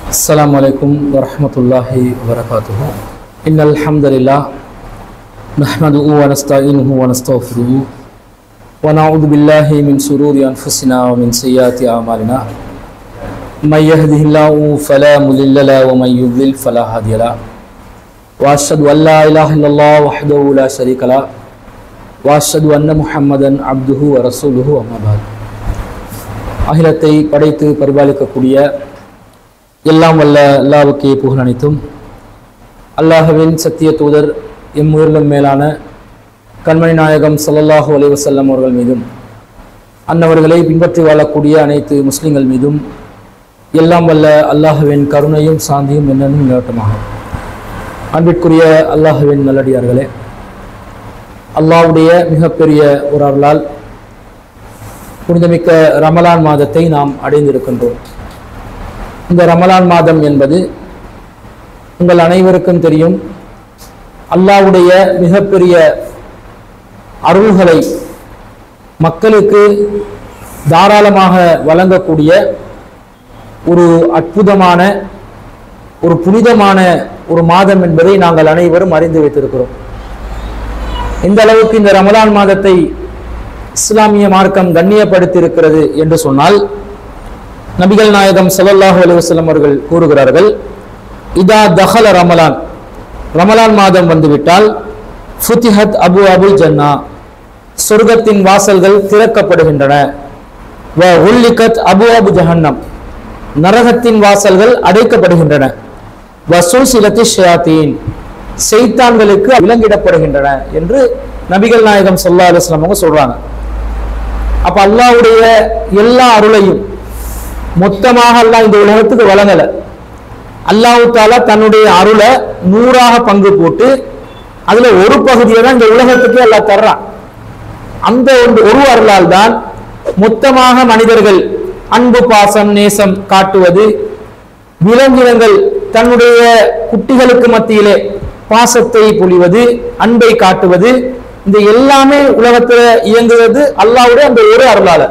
السلام عليكم ورحمة الله وبركاته إن الحمد لله نحمده ونستعينه ونستغفره ونعوذ بالله من شرور أنفسنا ومن سيئات أعمالنا من يهده الله فلا مضل له ومن يضلل فلا هادي له وأشهد أن لا إله إلا الله وحده لا شريك له وأشهد أن محمدا عبده ورسوله أما بعد அகிலத்தை படைத்து பரிபாலிக்கக்கூடிய எல்லாம் வல்ல அல்லாவுக்கே புகழ் அனைத்தும் அல்லாஹ்வின் சத்திய தூதர் எம் உயிரிலும் மேலான கண்மணி நாயகம் ஸல்லல்லாஹு அலைஹி வஸல்லம் அவர்கள் மீதும் அன்னவர்களை பின்பற்றி வாழக்கூடிய அனைத்து முஸ்லிம்கள் மீதும் எல்லாம் வல்ல அல்லாஹ்வின் கருணையும் சாந்தியும் என்னென்னும் நிலவட்டமாகும் அன்பிற்குரிய அல்லாஹ்வின் நல்லடியார்களே அல்லாஹ்வுடைய மிகப்பெரிய ஒரு அருளால் புனிதமிக்க ரமலான் மாதத்தை நாம் அடைந்திருக்கின்றோம் இந்த ரமலான் மாதம் என்பது உங்கள் அனைவருக்கும் தெரியும் அல்லாஹ்வுடைய மிகப்பெரிய அருள்களை மக்களுக்கு தாராளமாக வழங்கக்கூடிய ஒரு அற்புதமான ஒரு புனிதமான ஒரு மாதம் என்பதை நாங்கள் அனைவரும் அறிந்து வைத்திருக்கிறோம் இந்த அளவுக்கு இந்த ரமலான் மாதத்தை இஸ்லாமிய மார்க்கம் கண்ணியப்படுத்தி இருக்கிறது என்று சொன்னால் நபிகள் நாயகம் ஸல்லல்லாஹு அலைஹி வஸல்லம் அவர்கள் கூறுகிறார்கள் இதா தஹல ரமலான் ரமலான் மாதம் வந்துவிட்டால் ஃபுத்திஹத் அபு அபுல் ஜன்னா சொர்க்கத்தின் வாசல்கள் திறக்கப்படுகின்றன வ உல்லிகத் அபு அபு ஜஹன்னம் நரகத்தின் வாசல்கள் அடைக்கப்படுகின்றன வ சுல்சிலத்தி ஷயாத்தீன் செய்தான்களுக்கு விலங்கிடப்படுகின்றன என்று நபிகள் நாயகம் ஸல்லல்லாஹு அலைஹி வஸல்லம் அவங்க சொல்றாங்க அப்ப அல்லாஹ்வுடைய எல்லா அருளையும் மொத்தமாக அல்லாஹ் இந்த உலகத்துக்கு வழங்கல அல்லாஹு தாலா தன்னுடைய அருளை நூறாக பங்கு போட்டு அதுல ஒரு பகுதியை தான் இந்த உலகத்துக்கு அல்லாஹ் தர்றான் அந்த ஒன்று ஒரு அருளால் தான் மொத்தமாக மனிதர்கள் அன்பு பாசம் நேசம் காட்டுவது விலங்கினங்கள் தன்னுடைய குட்டிகளுக்கு மத்தியிலே பாசத்தை பொழிவது அன்பை காட்டுவது இந்த எல்லாமே உலகத்துல இயங்குவது அல்லாவுடைய அந்த ஒரு அருளால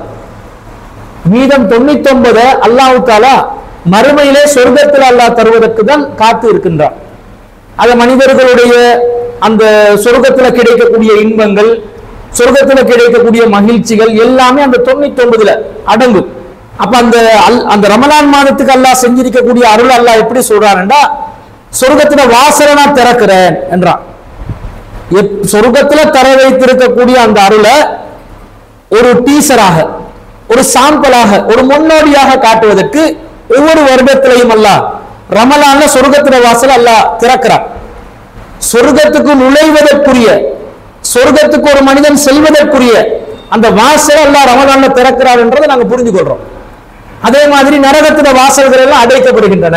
மீதம் தொண்ணூத்தி ஒன்பது அல்லாஹு தாலா மறுமையிலே சொர்க்கத்தில் அல்லாஹ் தருவதற்கு தான் காத்து இருக்கின்றான் அது மனிதர்களுடைய அந்த சொர்க்கத்துல கிடைக்கக்கூடிய இன்பங்கள் சொர்க்கத்துல கிடைக்கக்கூடிய மகிழ்ச்சிகள் எல்லாமே அந்த தொண்ணூத்தி ஒன்பதுல அடங்கும் அப்ப அந்த அல் அந்த ரமலான் மாதத்துக்கு அல்லாஹ் செஞ்சிருக்கக்கூடிய அருள் அல்லாஹ் எப்படி சொல்றாருன்னா சொர்க்கத்துல வாசலை நான் திறக்கிறேன் என்றான் எப் சொர்க்கத்துல தர வைத்திருக்கக்கூடிய அந்த அருளை ஒரு டீசராக ஒரு சாம்பிளாக ஒரு முன்னோடியாக காட்டுவதற்கு ஒவ்வொரு வருடத்திலையும் அல்ல ரமலான்ல சொர்க்கத்தின வாசல் அல்லாஹ் திறக்கிறான் சொர்க்கத்துக்கு நுழைவதற்குரிய சொர்க்கத்துக்கு ஒரு மனிதன் செல்வதற்குரிய அந்த வாசல் அல்லாஹ் ரமலான்ல திறக்கிறார் என்றதை நாங்க புரிஞ்சு கொள்றோம் அதே மாதிரி நரகத்தின வாசல்கள் எல்லாம் அடைக்கப்படுகின்றன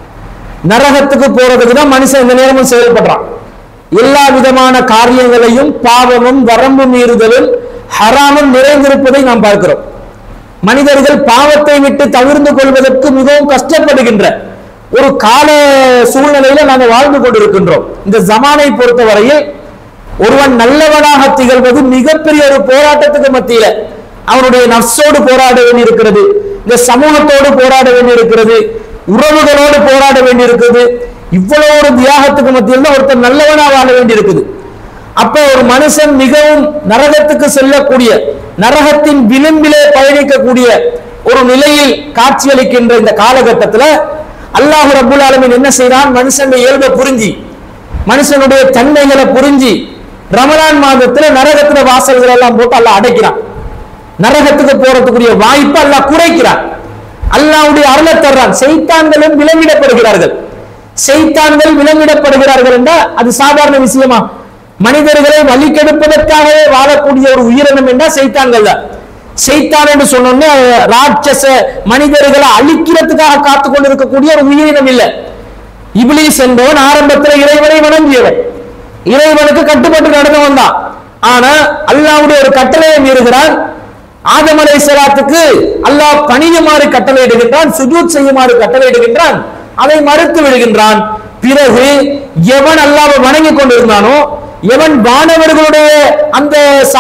நரகத்துக்கு போறதுக்கு தான் மனுஷன் இந்த நேரமும் செயல்படுறான் எல்லா விதமான காரியங்களையும் பாவமும் வரம்பு மீறுதலும் ஹராமும் நிறைந்திருப்பதை நாம் பார்க்கிறோம் மனிதர்கள் பாவத்தை விட்டு தவிர்ந்து கொள்வதற்கு மிகவும் கஷ்டப்படுகின்ற ஒரு கால சூழ்நிலையில நாங்கள் வாழ்ந்து கொண்டிருக்கின்றோம் இந்த ஜமானை பொறுத்தவரையில் ஒருவன் நல்லவனாக திகழ்வது மிகப்பெரிய ஒரு போராட்டத்துக்கு மத்தியில அவனுடைய நப்சோடு போராட வேண்டியிருக்கிறது இந்த சமூகத்தோடு போராட வேண்டியிருக்கிறது உறவுகளோடு போராட வேண்டியிருக்கிறது இவ்வளவு ஒரு தியாகத்துக்கு மத்தியில் தான் ஒருத்தர் நல்லவனா வாழ வேண்டியிருக்குது அப்ப ஒரு மனுஷன் மிகவும் நரகத்துக்கு செல்லக்கூடிய நரகத்தின் விளிம்பிலே பயணிக்கக்கூடிய ஒரு நிலையில் காட்சியளிக்கின்ற இந்த காலகட்டத்துல அல்லாஹு ரபுல் ஆலமின் என்ன செய்யறான் மனுஷன் இயல்பை புரிஞ்சி மனுஷனுடைய தன்மைகளை புரிஞ்சி ரமலான் மாதத்துல நரகத்துல வாசல்கள் எல்லாம் போட்டு அல்லாஹ் அடைக்கிறான் நரகத்துக்கு போறதுக்குரிய வாய்ப்பை அல்லாஹ் குறைக்கிறான் அல்லாவுடைய அருளை தர்றான் செய்தான்களும் விலங்கிடப்படுகிறார்கள் செய்தான்கள் விலங்கிடப்படுகிறார்கள் என்றால் அது சாதாரண விஷயமா மனிதர்களை வழிகெடுப்பதற்காகவே வாழக்கூடிய ஒரு உயிரினம் என்றால் செய்தான்கள் தான் செய்தான் என்று சொன்னோம்னா ராட்சச மனிதர்களை அழிக்கிறதுக்காக காத்து கொண்டிருக்கக்கூடிய ஒரு உயிரினம் இல்லை இபிலிஸ் என்பவன் ஆரம்பத்தில் இறைவனை வணங்கியவன் இறைவனுக்கு கட்டுப்பட்டு நடந்தவன் தான் ஆனா அல்லாவுடைய ஒரு கட்டளையை மீறுகிறான் ஆதம் அலை சலாத்துக்கு அல்லாஹ் பணியுமாறு கட்டளையிடுகின்றான் சுஜூத் செய்யுமாறு கட்டளையிடுகின்றான் அதை மறுத்து விடுகின்றான் பிறகு எவன் அல்லாவை வணங்கி கொண்டிருந்தானோ எவன் வானவர்களுடைய அந்த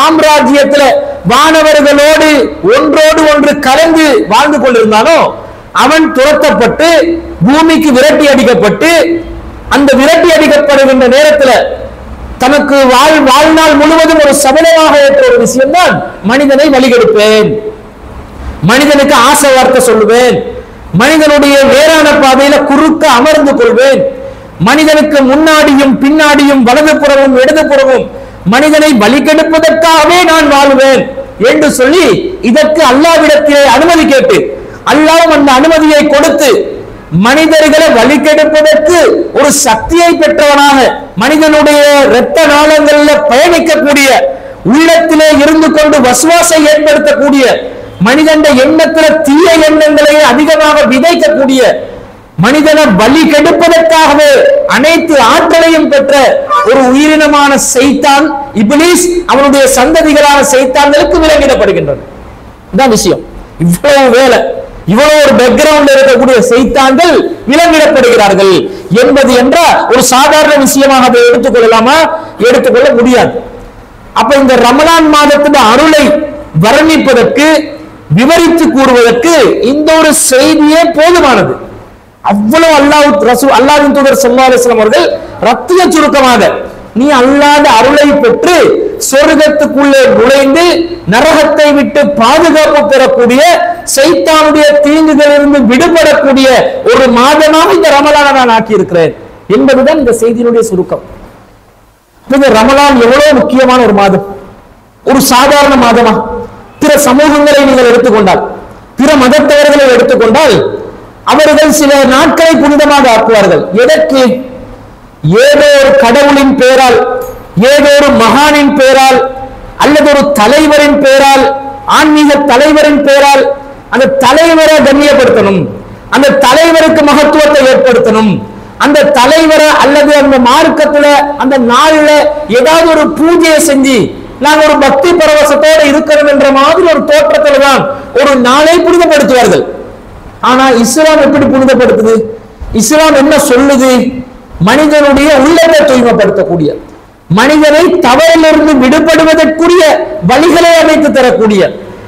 சாம்ராஜ்யத்துல வானவர்களோடு ஒன்றோடு ஒன்று கலந்து வாழ்ந்து கொண்டிருந்தானோ அவன் துரத்தப்பட்டு பூமிக்கு விரட்டி அடிக்கப்பட்டு அந்த விரட்டி அடிக்கப்படுகின்ற நேரத்துல தனக்கு வாழ் வாழ்நாள் முழுவதும் ஒரு சபலமாக ஏற்ற ஒரு விஷயம்தான் மனிதனை வழிகெடுப்பேன் மனிதனுக்கு ஆசை வார்த்தை சொல்லுவேன் மனிதனுடைய வேறான பாதையில குறுக்க அமர்ந்து கொள்வேன் மனிதனுக்கு முன்னாடியும் பின்னாடியும் வலது புறமும் இடது புறமும் மனிதனை வழிகெடுப்பதற்காகவே நான் வாழ்வேன் என்று சொல்லி இதற்கு அல்லாவிடத்திலே அனுமதி கேட்டு அல்லாஹ் அந்த அனுமதியை கொடுத்து மனிதர்களை வழிகெடுப்பதற்கு ஒரு சக்தியை பெற்றவனாக மனிதனுடைய இரத்த நாளங்களில் பயணிக்கக்கூடிய உள்ளத்திலே இருந்து கொண்டு வசுவாசை ஏற்படுத்தக்கூடிய மனிதன் எண்ணத்துல தீய எண்ணங்களை அதிகமாக விதைக்கக்கூடிய மனிதனை பலி கெடுப்பதற்காகவே அனைத்து ஆற்றலையும் பெற்ற ஒரு உயிரினமான செய்தான் இபிலிஸ் அவனுடைய சந்ததிகளான செய்தான்களுக்கு விலங்கிடப்படுகின்றது இதான் விஷயம் இவ்வளவு வேலை இவ்வளவு ஒரு பேக்ரவுண்ட்ல இருக்கக்கூடிய செய்தான்கள் விலங்கிடப்படுகிறார்கள் என்பது என்ற ஒரு சாதாரண விஷயமாக அதை எடுத்துக்கொள்ளலாமா எடுத்துக்கொள்ள முடியாது அப்ப இந்த ரமலான் மாதத்தின் அருளை வர்ணிப்பதற்கு விவரித்து கூறுவதற்கு இந்த ஒரு செய்தியே போதுமானது அவ்வளவு அல்லாஹ் ரசூ அல்லாஹ்வின் தூதர் ஸல்லல்லாஹு அலைஹி வஸல்லம் அவர்கள் ரத்திய சுருக்கமாக நீ அல்லாத அருளை பெற்று சொர்க்கத்துக்குள்ளே நுழைந்து நரகத்தை விட்டு பாதுகாப்பு பெறக்கூடிய சைத்தானுடைய தீங்குகளிலிருந்து விடுபடக்கூடிய ஒரு மாதமாக இந்த ரமலானை நான் ஆக்கி இருக்கிறேன் என்பதுதான் இந்த செய்தியினுடைய சுருக்கம் இந்த ரமலான் எவ்வளவு முக்கியமான ஒரு மாதம் ஒரு சாதாரண மாதமா பிற சமூகங்களை நீங்கள் எடுத்துக்கொண்டால் பிற மதத்தவர்களை எடுத்துக்கொண்டால் அவர்கள் சில நாட்களை புனிதமாக ஆக்குவார்கள் எதற்கு ஏதோ ஒரு கடவுளின் பெயரால் ஏதோ ஒரு மகானின் பெயரால் அல்லது ஒரு தலைவரின் பெயரால் ஆன்மீக தலைவரின் பெயரால் அந்த தலைவரை கண்ணியப்படுத்தணும் அந்த தலைவருக்கு மகத்துவத்தை ஏற்படுத்தணும் அந்த தலைவரை அல்லது அந்த மார்க்கத்துல அந்த நாள்ல ஏதாவது ஒரு பூஜையை செஞ்சு நாங்க ஒரு பக்தி பரவசத்தோட இருக்கிறோம் என்ற மாதிரி ஒரு தோற்றத்துல தான் ஒரு நாளை புனிதப்படுத்துவார்கள் ஆனா இஸ்லாம் எப்படி புனிதப்படுத்துது இஸ்லாம் என்ன சொல்லுது மனிதனுடைய உள்ளத்தை தூய்மைப்படுத்தக்கூடிய மனிதனை தவறிலிருந்து விடுபடுவதற்குரிய வழிகளை அமைத்து தரக்கூடிய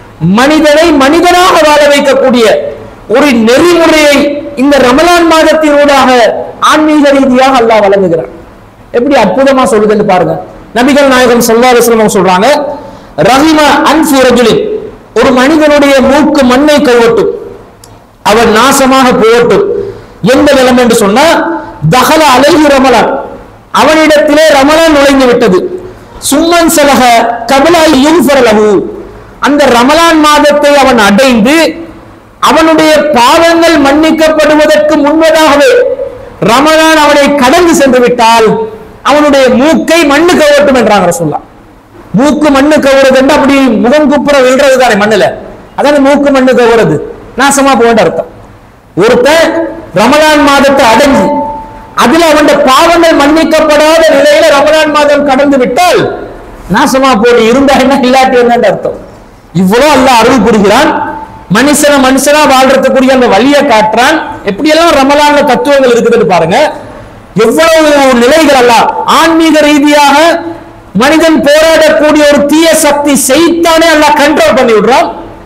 மனிதனை மனிதனாக வாழ வைக்கக்கூடிய ஒரு நெறிமுறையை இந்த ரமலான் மாதத்தினூடாக ஆன்மீக ரீதியாக அல்லாஹ் வழங்குகிறான் எப்படி அற்புதமா சொல்லுதுன்னு பாருங்க நபிகள் நாயகம் ஸல்லல்லாஹு அலைஹி வஸல்லம் சொல்றாங்க ரஹிம அன்ஃபு ரஜுலின் ஒரு மனிதனுடைய மூக்கு மண்ணை கழுவட்டும் அவன் நாசமாக போகட்டும் எந்த நிலைமை என்று சொன்னா தகல அலைஹி ரமலான் அவனிடத்திலே ரமலான் நுழைந்து விட்டது சும்மன் சலக கபலா யுஃபரலஹு அந்த ரமலான் மாதத்தை அவன் அடைந்து அவனுடைய பாவங்கள் மன்னிக்கப்படுவதற்கு முன்பதாகவே ரமலான் அவனை கடந்து சென்று விட்டால் அவனுடைய மூக்கை மண்ணு கவட்டும் என்றாங்க ரசூல்லா மூக்கு மண்ணு கவுறது என்று அப்படி முகம் குப்புற விழுறது தானே மண்ணுல அதான மூக்கு மண்ணு கவுறது நாசமா போன்ற அர்த்தம் ஒருத்தன் ரமலான் மாதத்தை அடைஞ்சு அதுல அவன் பாவங்கள் மன்னிக்கப்படாத நிலையில ரமலான் மாதம் கடந்து விட்டால் நாசமா போய் இருந்தா என்ன இல்லாட்டி என்னன்னு அர்த்தம் இவ்வளவு அல்லாஹ் அருள் புரிகிறான் மனுஷன மனுஷனா வாழ்றதுக்குரிய அந்த வழியை காட்டுறான் எப்படியெல்லாம் ரமலான்ல தத்துவங்கள் இருக்குதுன்னு பாருங்க எவ்வளவு நிலைகள் எல்லாம் ஆன்மீக ரீதியாக மனிதன் போராடக்கூடிய ஒரு தீய சக்தி செய்தானே எல்லாம் கண்ட்ரோல் பண்ணி விடுறான்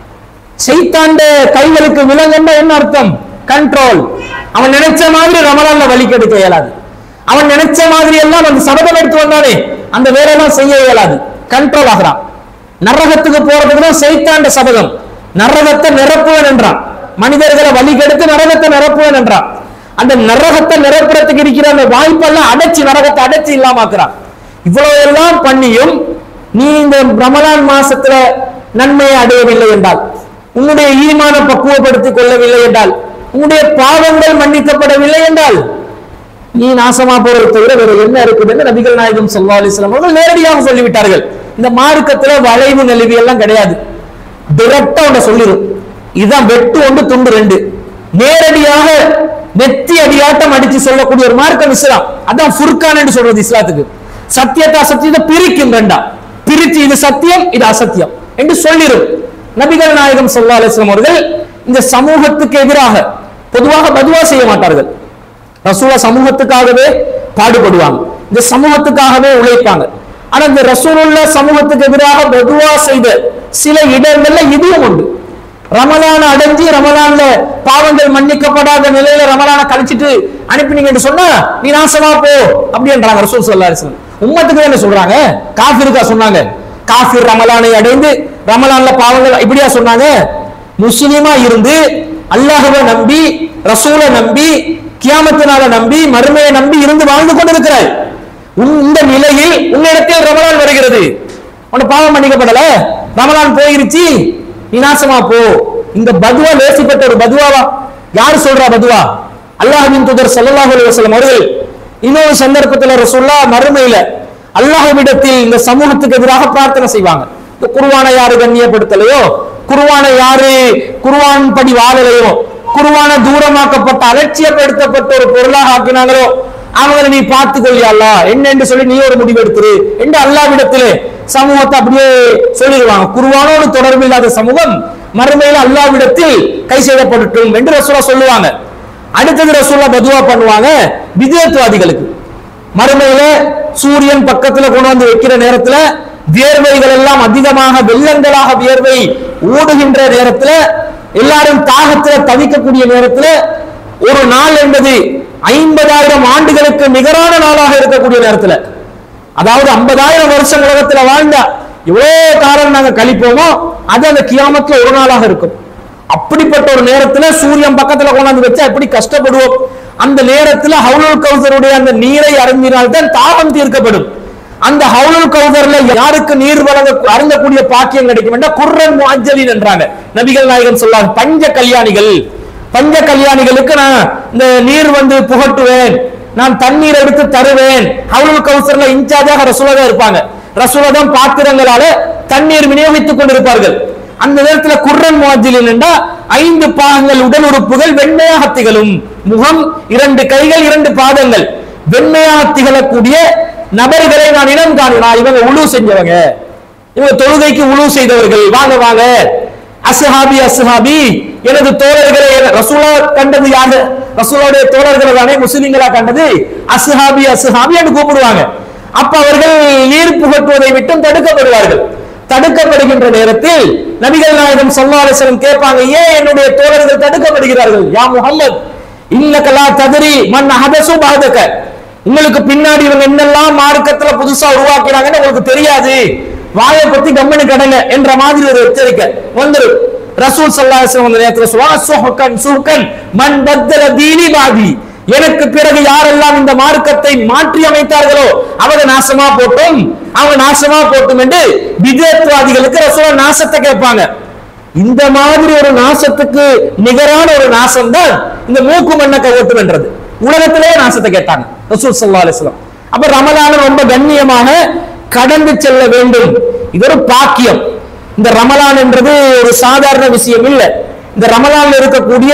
செய்தாண்ட கைகளுக்கு விலங்கன்னா என்ன அர்த்தம் கண்ட்ரோல் அவன் நினைச்ச மாதிரி ரமலான்ல வழி கெடுக்க இயலாது அவன் நினைச்ச மாதிரி எல்லாம் அந்த சபதம் எடுத்து வந்தானே அந்த வேலையெல்லாம் செய்ய இயலாது கண்ட்ரோல் ஆகிறான் நரகத்துக்கு போறதுக்கு தான் செய்தாண்ட சபதம் நரகத்தை நிரப்புவன் என்றான் மனிதர்களை வழி கெடுத்து நரகத்தை நிரப்புவன் என்றான் அந்த நரகத்தை நிரப்புறதுக்கு இருக்கிற அந்த வாய்ப்பெல்லாம் அடைச்சு நரகத்தை அடைச்சு இல்லாமாக்குறான் இவ்வளவு எல்லாம் பண்ணியும் நீ இந்த ரமலான் மாசத்துல நன்மையை அடையவில்லை என்றால் உன்னுடைய ஈமான பக்குவப்படுத்திக் கொள்ளவில்லை என்றால் உன்னுடைய பாவங்கள் மன்னிக்கப்படவில்லை என்றால் நீ நாசமா போறது தவிர வேற என்ன இருக்குதுன்னு நபிகள் நாயகம் ஸல்லல்லாஹு அலைஹி வஸல்லம் அவர்கள் நேரடியாக சொல்லிவிட்டார்கள் இந்த மார்க்கத்துல வளைவு நெளிவு எல்லாம் கிடையாது டைரக்டா உன்னை சொல்லிடும் இதுதான் வெட்டு ஒன்று துண்டு ரெண்டு நேரடியாக நெத்தி அடியாட்டம் அடிச்சு சொல்லக்கூடிய ஒரு மார்க்கம் இஸ்லாம் அதான் ஃபுர்கான் என்று சொல்றது இஸ்லாத்துக்கு சத்தியத்தை அசத்தியத்தை பிரிக்கும் ரெண்டா பிரிச்சு இது சத்தியம் இது அசத்தியம் என்று சொல்லிடும் நபிகள் நாயகம் ஸல்லல்லாஹு அலைஹி வஸல்லம் அவர்கள் இந்த சமூகத்துக்கு எதிராக பொதுவாக பதுவா செய்ய மாட்டார்கள் ரசூலா சமூகத்துக்காகவே பாடுபடுவாங்க இந்த சமூகத்துக்காகவே உழைப்பாங்க ஆனா இந்த ரசூலுல்லா சமூகத்துக்கு எதிராக பதுவா செய்த சில இடங்கள்ல இதுவும் உண்டு ரமலான அடைஞ்சு ரமலான்ல பாவங்கள் மன்னிக்கப்படாத நிலையில ரமலான கழிச்சிட்டு அனுப்பினீங்கன்னு சொன்னா நீ நாசமா போ அப்படின்றாங்க ரசூல் ஸல்லல்லாஹு அலைஹி வஸல்லம் உம்மத்துக்கு என்ன சொல்றாங்க காஃபிருக்கா சொன்னாங்க காஃபிர் ரமலானை அடைந்து ரமலான்ல பாவங்கள் இப்படியா சொன்னாங்க முஸ்லிமா இருந்து அல்லாஹ்வை நம்பி ரசூலை நம்பி கியாமத்தினால நம்பி மறுமையை நம்பி இருந்து வாழ்ந்து கொண்டிருக்கிறாய் உன் இந்த நிலையில் உன்னிடத்தில் ரமலான் வருகிறது உன்னை பாவம் மன்னிக்கப்படல ரமலான் போயிருச்சு நீ நாசமா போ இந்த பதுவா லேசிப்பட்ட ஒரு பதுவாவா யார் சொல்றா பதுவா அல்லாஹ்வின் தூதர் ஸல்லல்லாஹு அலைஹி வஸல்லம் அவர்கள் இன்னொரு சந்தர்ப்பத்துல ரசூல்லா மறுமையில அல்லாஹ்விடத்தில் இந்த சமூகத்துக்கு எதிராக பிரார்த்தனை செய்வாங்க இந்த குர்ஆனை யாரு கண்ணியப்படுத்தலையோ குர்ஆனை யாரு குர்ஆன் படி வாழலையோ குர்ஆன தூரமாக்கப்பட்ட அலட்சியப்படுத்தப்பட்ட ஒரு பொருளாக ஆக்கினாங்களோ அவங்களை நீ பார்த்துக்கொள்ளியா அல்லாஹ் என்ன என்று சொல்லி நீ ஒரு முடிவு எடுத்துரு என்று அல்லாவிடத்திலே சமூகத்தை அப்படியே சொல்லிடுவாங்க குருவானோடு தொடர்பு இல்லாத சமூகம் மறுமையில் அல்லாவிடத்தில் கை செய்யப்படட்டும் என்று ரசூலா சொல்லுவாங்க அடுத்தது ரசூலா பதுவா பண்ணுவாங்க விதேத்துவாதிகளுக்கு மறுமையில சூரியன் பக்கத்துல கொண்டு வந்து வைக்கிற நேரத்துல வியர்வைகள் எல்லாம் அதிகமாக வெள்ளங்களாக வியர்வை ஓடுகின்ற நேரத்துல எல்லாரும் தாகத்துல தவிக்கக்கூடிய நேரத்துல ஒரு நாள் என்பது ஐம்பதாயிரம் ஆண்டுகளுக்கு நிகரான நாளாக இருக்கக்கூடிய நேரத்துல அதாவது ஐம்பதாயிரம் வருஷம் உலகத்துல வாழ்ந்தா எவ்வளவு காலம் நாங்க கழிப்போமோ அது அந்த கியாமத்துல ஒரு நாளாக இருக்கும் அப்படிப்பட்ட ஒரு நேரத்துல சூரியன் பக்கத்துல கொண்டாந்து வச்சா எப்படி கஷ்டப்படுவோம் அந்த நேரத்துல ஹவுலுல் கௌசருடைய அந்த நீரை அருந்தினால்தான் தாகம் தீர்க்கப்படும் அந்த ஹவுலுல் கௌசர்ல யாருக்கு நீர் வழங்க அருந்தக்கூடிய பாக்கியம் கிடைக்கும் என்றால் குர்ரன் முஅஜ்ஜலின் என்றாங்க நபிகள் நாயகன் சொல்லாங்க பஞ்ச கல்யாணிகள் பஞ்ச கல்யாணிகளுக்கு நான் இந்த நீர் வந்து புகட்டுவேன் நான் தண்ணீர் எடுத்து தருவேன் ஹவுலுல் கௌசர்ல இன்சார்ஜாக ரசூலா தான் இருப்பாங்க ரசூலா தான் பாத்திரங்களால தண்ணீர் விநியோகித்துக் கொண்டிருப்பார்கள் அந்த நேரத்துல குர்ரன் முவாஜிலின் என்றா ஐந்து பாகங்கள் உடல் உறுப்புகள் வெண்மையாக திகழும் முகம் இரண்டு கைகள் இரண்டு பாதங்கள் வெண்மையாக திகழக்கூடிய நபர்களை நான் இனம் காணினா இவங்க உழு செஞ்சவங்க இவங்க தொழுகைக்கு உழு செய்தவர்கள் வாங்க வாங்க அஸ்ஹாபி அஸ்ஹாபி எனது தோழர்களை ரசூலா கண்டது யாரு ரசூலாவுடைய தோழர்களை தானே முஸ்லிம்களா கண்டது அஸ்ஹாபி அஸ்ஹாபி என்று கூப்பிடுவாங்க அப்ப அவர்கள் நீர் புகட்டுவதை விட்டும் தடுக்கப்படுவார்கள் தடுக்கப்படுகின்ற நேரத்தில் நபிகள் நாயகம் ஸல்லல்லாஹு அலைஹி வஸல்லம் கேட்பாங்க ஏன் என்னுடைய தோழர்கள் தடுக்கப்படுகிறார்கள் யா முஹம்மத் இன்னக லா தத்ரி மன் ஹதசு பாதக உங்களுக்கு பின்னாடி இவங்க என்னெல்லாம் மார்க்கத்துல புதுசா உருவாக்கினாங்கன்னு உங்களுக்கு தெரியாது வாயை பத்தி கம்மனு கடங்க என்ற மாதிரி ஒரு எச்சரிக்கை வந்துரும் ரசூல் ஸல்லல்லாஹு அலைஹி வஸல்லம் அந்த நேரத்துல சொல்லுவாங்க சுஹ்கன் சுஹ்கன் மன் பத்தல தீனி பாதி எனக்கு பிறகு யாரெல்லாம் இந்த மார்க்கத்தை மாற்றி அமைத்தார்களோ அவங்க நாசமா போட்டும் அவங்க நாசமா போட்டும் என்று விதேத்வாதிகளுக்கு ரசூலா நாசத்தை கேட்பாங்க இந்த மாதிரி ஒரு நாசத்துக்கு நிகரான ஒரு நாசம் தான் இந்த மூக்கு மண்ணை கையொட்டும் என்றது உலகத்திலே நாசத்தை கேட்டாங்க ரசூல் ஸல்லல்லாஹு அலைஹி வஸல்லம் அப்ப ரமலான ரொம்ப கண்ணியமாக கடந்து செல்ல வேண்டும் இது ஒரு பாக்கியம் இந்த ரமலான் என்றது ஒரு சாதாரண விஷயம் இல்லை இந்த ரமலான்ல இருக்கக்கூடிய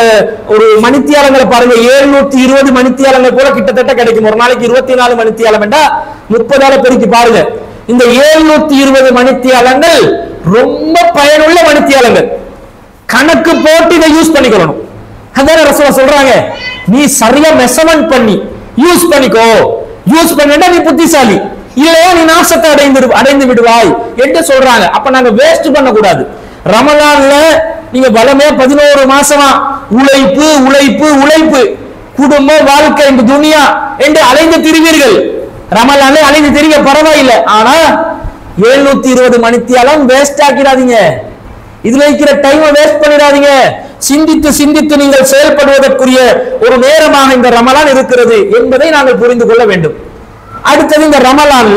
ஒரு மணித்தியாலங்களை பாருங்க எழுநூத்தி இருபது மணித்தியாலங்கள் போல கிட்டத்தட்ட கிடைக்கும் ஒரு நாளைக்கு இருபத்தி நாலு மணித்தியாலம் என்றா முப்பதால பெருக்கி பாருங்க இந்த எழுநூத்தி இருபது மணித்தியாலங்கள் ரொம்ப பயனுள்ள மணித்தியாலங்கள் கணக்கு போட்டு இதை யூஸ் பண்ணிக்கணும் அதான் ரசூலா சொல்றாங்க நீ சரியா மெஷர்மெண்ட் பண்ணி யூஸ் பண்ணிக்கோ யூஸ் பண்ணிட்டா நீ புத்திசாலி இல்லையா நீ நாசத்தை அடைந்து அடைந்து விடுவாய் என்று சொல்றாங்க அப்ப நாங்க வேஸ்ட் பண்ண கூடாது ரமலான்ல நீங்க பலமே பதினோரு மாசமா உழைப்பு உழைப்பு உழைப்பு குடும்பம் வாழ்க்கை இந்த துனியா என்று அலைந்து திரிவீர்கள் ரமலான்ல அலைந்து திரிக பரவாயில்லை ஆனா எழுநூத்தி இருபது மணித்தியாலம் வேஸ்ட் ஆக்கிடாதீங்க இதுல இருக்கிற டைமை வேஸ்ட் பண்ணிடாதீங்க சிந்தித்து சிந்தித்து நீங்கள் செயல்படுவதற்குரிய ஒரு நேரமாக இந்த ரமலான் இருக்கிறது என்பதை நாங்கள் புரிந்து கொள்ள வேண்டும் அடுத்தது இந்த ரமலான்ல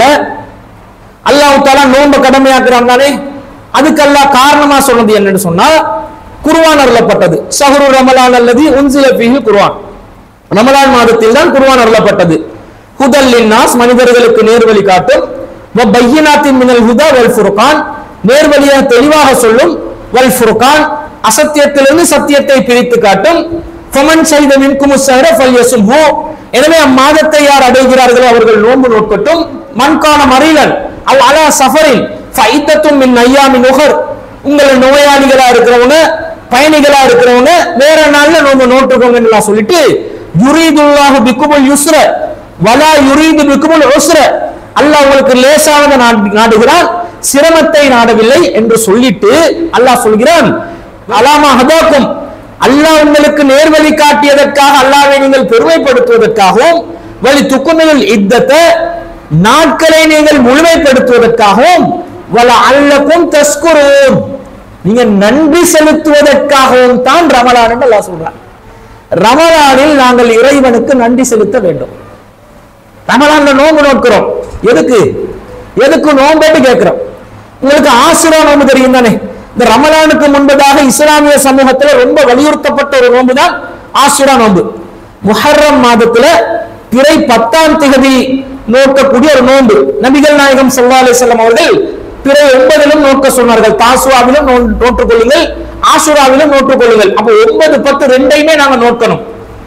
அல்லாஹ் தாலா நோன்பு கடமையாக்குறான் தானே அதுக்கு அல்லாஹ் காரணமா சொன்னது என்னன்னு சொன்னா குர்ஆன் அருளப்பட்டது ஷஹ்ரு ரமலான் அல்லது உன்சில ஃபீஹி குர்ஆன் ரமலான் மாதத்தில் தான் குர்ஆன் அருளப்பட்டது ஹுதல் லின்னாஸ் மனிதர்களுக்கு நேர்வழி காட்டும் பையனாத்தின் மினல் ஹுதா வல் ஃபுர்கான் நேர்வழியாக தெளிவாக சொல்லும் வல் ஃபுர்கான் அசத்தியத்திலிருந்து சத்தியத்தை பிரித்து காட்டும் ஃபமன் செய்த மின்குமு சஹர ஃபல்யசும்ஹு எனவே அம்மாதத்தை யார் அடைகிறார்களோ அவர்கள் நோன்பு நோக்கட்டும் மண்கான மறியலன் அவ் அலா சஃபரின் ஃபைத்தத்தும் மின் ஐயாமின் உகர் உங்களை நோயாளிகளா இருக்கிறவங்க பயணிகளா இருக்கிறவங்க வேற நாள்ல நோன்பு நோட்டுக்கோங்கன்னு நான் சொல்லிட்டு யுரீதுல்லாஹு பிக்குமுல் யுஸ்ர வலா யுரீது பிக்குமுல் உஸ்ர அல்லாஹ் உங்களுக்கு லேசானதை நாடு- நாடுகிறான் சிரமத்தை நாடவில்லை என்று சொல்லிட்டு அல்லாஹ் சொல்கிறான் அலாமா ஹதாக்கும் அல்லாஹ் உங்களுக்கு நேர்வழி காட்டியதற்காக அல்லாஹ்வை நீங்கள் பெருமைப்படுத்துவதற்காகவும் வழி துக்குமையில் இத்தத்தை நாட்களை நீங்கள் முழுமைப்படுத்துவதற்காகவும் வல அல்லக்கும் தஸ்குரூன் நீங்க நன்றி செலுத்துவதற்காகவும் தான் ரமலான் என்று அல்லாஹ் சொல்றார் ரமலானில் நாங்கள் இறைவனுக்கு நன்றி செலுத்த வேண்டும் ரமலான்ல நோன்பு நோக்கிறோம் எதுக்கு எதுக்கு நோன்பேட்டு கேட்கிறோம் உங்களுக்கு ஆசுரா நோன்பு தெரியும் தானே இந்த ரமலானுக்கு முன்பதாக இஸ்லாமிய சமூகத்துல ரொம்ப வலியுறுத்தப்பட்ட ஒரு நோன்பு தான் ஆசுரா நோன்பு முஹர்ரம் மாதத்துல பிறை பத்தாம் திகதி நோக்கக்கூடிய ஒரு நோன்பு நபிகள் நாயகம் ஸல்லல்லாஹு அலைஹி வஸல்லம் அவர்கள் பிறை ஒன்பதிலும் நோக்க சொன்னார்கள் தாசுவாவிலும் நோ- நோற்றுக் கொள்ளுங்கள் ஆசுராவிலும் நோற்றுக் கொள்ளுங்கள் அப்ப ஒன்பது பத்து ரெண்டையுமே நாங்க நோக்கணும்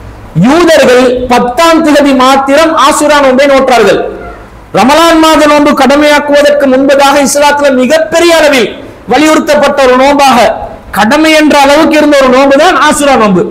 யூதர்கள் பத்தாம் திகதி மாத்திரம் ஆசுரா நோன்பை நோற்றார்கள் ரமலான் மாத நோன்பு கடமையாக்குவதற்கு முன்பதாக இஸ்லாத்துல மிகப்பெரிய அளவில் வலியுறுத்தப்பட்ட ஒரு நோன்பாக கடமை என்ற அளவுக்கு இருந்த ஒரு நோன்பு தான் ஆசுரா நோன்பு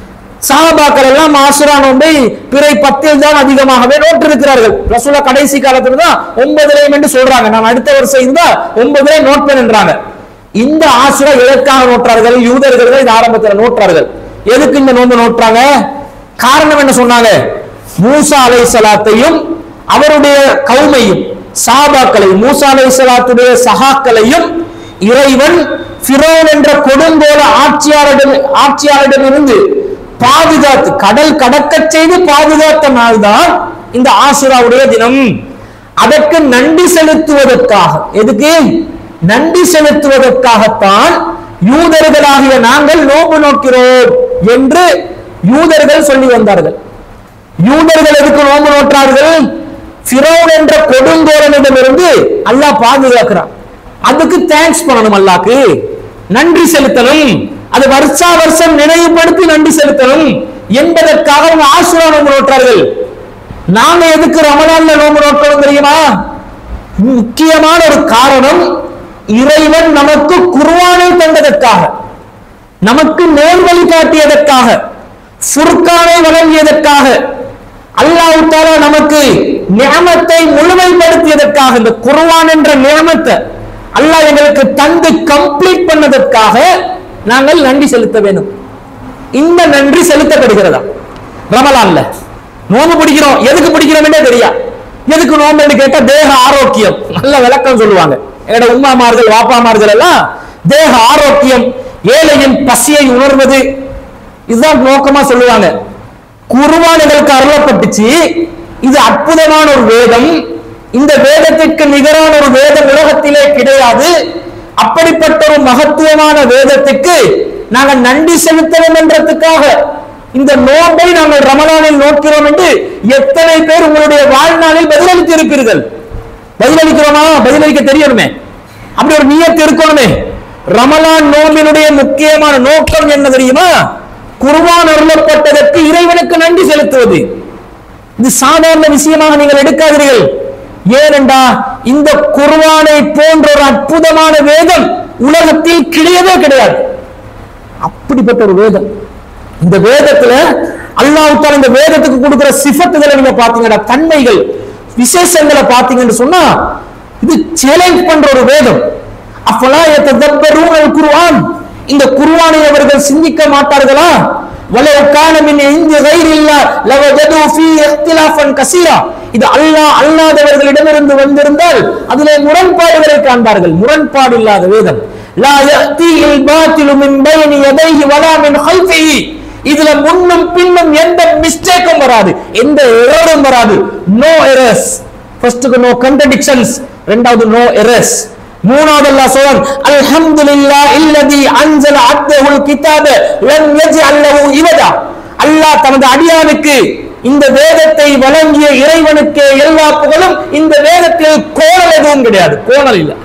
சாபாக்கள் எல்லாம் ஆசுரா நோன்பை பிறை பத்தில் தான் அதிகமாகவே நோட்டிருக்கிறார்கள் ரசூலா கடைசி காலத்துல தான் ஒன்பதுலையும் என்று சொல்றாங்க நான் அடுத்த வருஷம் இருந்தா ஒன்பதுலே நோட்பேன் என்றாங்க இந்த ஆசுரா எதற்காக நோற்றார்கள் யூதர்கள் தான் இது ஆரம்பத்தில் நோற்றார்கள் எதுக்கு இந்த நோன்பு நோற்றாங்க காரணம் என்ன சொன்னாங்க மூசா அலை சலாத்தையும் அவருடைய கவுமையும் சாபாக்களையும் மூசா அலை சலாத்துடைய சகாக்களையும் இறைவன் ஃபிரௌன் என்ற கொடுங்கோல ஆட்சியாளரிடம் ஆட்சியாளரிடமிருந்து பாதுகாத்து கடல் கடக்கச் செய்து பாதுகாத்த நாள்தான் இந்த ஆசுராவுடைய தினம் அதற்கு நன்றி செலுத்துவதற்காக எதுக்கு நன்றி செலுத்துவதற்காகத்தான் யூதர்களாகிய நாங்கள் நோன்பு நோக்கிறோம் என்று யூதர்கள் சொல்லி வந்தார்கள் யூதர்கள் எதுக்கு நோன்பு நோற்றார்கள் ஃபிரௌன் என்ற கொடுங்கோலனிடமிருந்து அல்லாஹ் பாதுகாக்கிறான் அதுக்கு தேங்க்ஸ் பண்ணணும் அல்லாஹ்க்கு நன்றி செலுத்தணும் அது வருஷா வருஷம் நினைவுபடுத்தி நன்றி செலுத்தணும் என்பதற்காக அவங்க ஆசுரா நோன்பு நோற்றார்கள் நாங்க எதுக்கு ரமலான்ல நோன்பு நோக்கணும் தெரியுமா முக்கியமான ஒரு காரணம் இறைவன் நமக்கு குர்ஆனை தந்ததற்காக நமக்கு நேர்வழி காட்டியதற்காக ஃபுர்கானை வழங்கியதற்காக அல்லாஹ் தாலா நமக்கு நியமத்தை முழுமைப்படுத்தியதற்காக இந்த குர்ஆன் என்ற நியமத்தை அல்லாஹ் எங்களுக்கு தந்து கம்ப்ளீட் பண்ணதற்காக நாங்கள் நன்றி செலுத்த வேண்டும் இந்த நன்றி செலுத்தப்படுகிறதா ரமலான்ல நோம்பு பிடிக்கிறோம் எதுக்கு பிடிக்கிறோம்னே தெரியா எதுக்கு நோம்புன்னு கேட்டா தேக ஆரோக்கியம் நல்ல விளக்கம் சொல்லுவாங்க என்னோட உமாமார்கள் வாப்பாமார்கள் எல்லாம் தேக ஆரோக்கியம் ஏழையின் பசியை உணர்வது இதுதான் நோக்கமா சொல்லுவாங்க குருவானுகளுக்கு அருளப்பட்டுச்சு இது அற்புதமான ஒரு வேதம் இந்த வேதத்திற்கு நிகரான ஒரு வேதம் உலகத்திலே கிடையாது அப்படிப்பட்ட ஒரு மகத்துவமான வேதத்துக்கு நாங்கள் நன்றி செலுத்தணும் என்றதுக்காக இந்த நோன்பை நாங்கள் ரமலானில் நோக்கிறோம் என்று எத்தனை பேர் உங்களுடைய வாழ்நாளில் பதிலளித்து இருப்பீர்கள் பதிலளிக்கிறோமா பதிலளிக்க தெரியணுமே அப்படி ஒரு நியத்து இருக்கணுமே ரமலான் நோம்பினுடைய முக்கியமான நோக்கம் என்ன தெரியுமா குர்பான் அருளப்பட்டதற்கு இறைவனுக்கு நன்றி செலுத்துவது இது சாதாரண விஷயமாக நீங்கள் எடுக்காதீர்கள் ஏனென்றா இந்த குர்வானை போன்ற ஒரு அற்புதமான வேதம் உலகத்தில் கிடையவே கிடையாது அப்படிப்பட்ட ஒரு வேதம் இந்த வேதத்துல அல்லாஹ் தாலா இந்த வேதத்துக்கு கொடுக்கிற சிஃபத்துகளை நீங்க பாத்தீங்கன்னா தன்மைகள் விசேஷங்களை பாத்தீங்கன்னு சொன்னா இது சேலஞ்ச் பண்ற ஒரு வேதம் அப்பலா எத்ததப்பரூன் குர்ஆன் இந்த குர்ஆனை அவர்கள் சிந்திக்க மாட்டார்களா வலவ் கான மின் இந்தி கைரில்லா லவஜது ஃபீ இக்திலாஃபன் கஸீரா இது அல்லாஹ் அல்லாதவர்களிடமிருந்து வந்திருந்தால் அதிலே முரண்பாடுகளை காண்பார்கள் முரண்பாடு இல்லாத வேதம் லா யஅதீஹில் பாத்திலு மின் பைனி யதைஹி வலா மின் ஹல்ஃபிஹி இதுல முன்னும் பின்னும் எந்த மிஸ்டேக்கும் வராது எந்த எரரும் வராது நோ எரர்ஸ் ஃபர்ஸ்ட்டுக்கு நோ கண்டடிக்ஷன்ஸ் ரெண்டாவது நோ எரர்ஸ் மூணாவது அல்லாஹ் சொல்றான் அல்ஹம்துலில்லாஹ் இல்லதி அன்ஸல அப்தஹுல் கிதாப லம் யஜ்அல் லஹு இவதா அல்லாஹ் தனது அடியானுக்கு இந்த வேதத்தை வழங்கிய இறைவனுக்கு எல்லா புகழும் இந்த வேதத்தில் கோணல் எதுவும் கிடையாது கோணல் இல்லை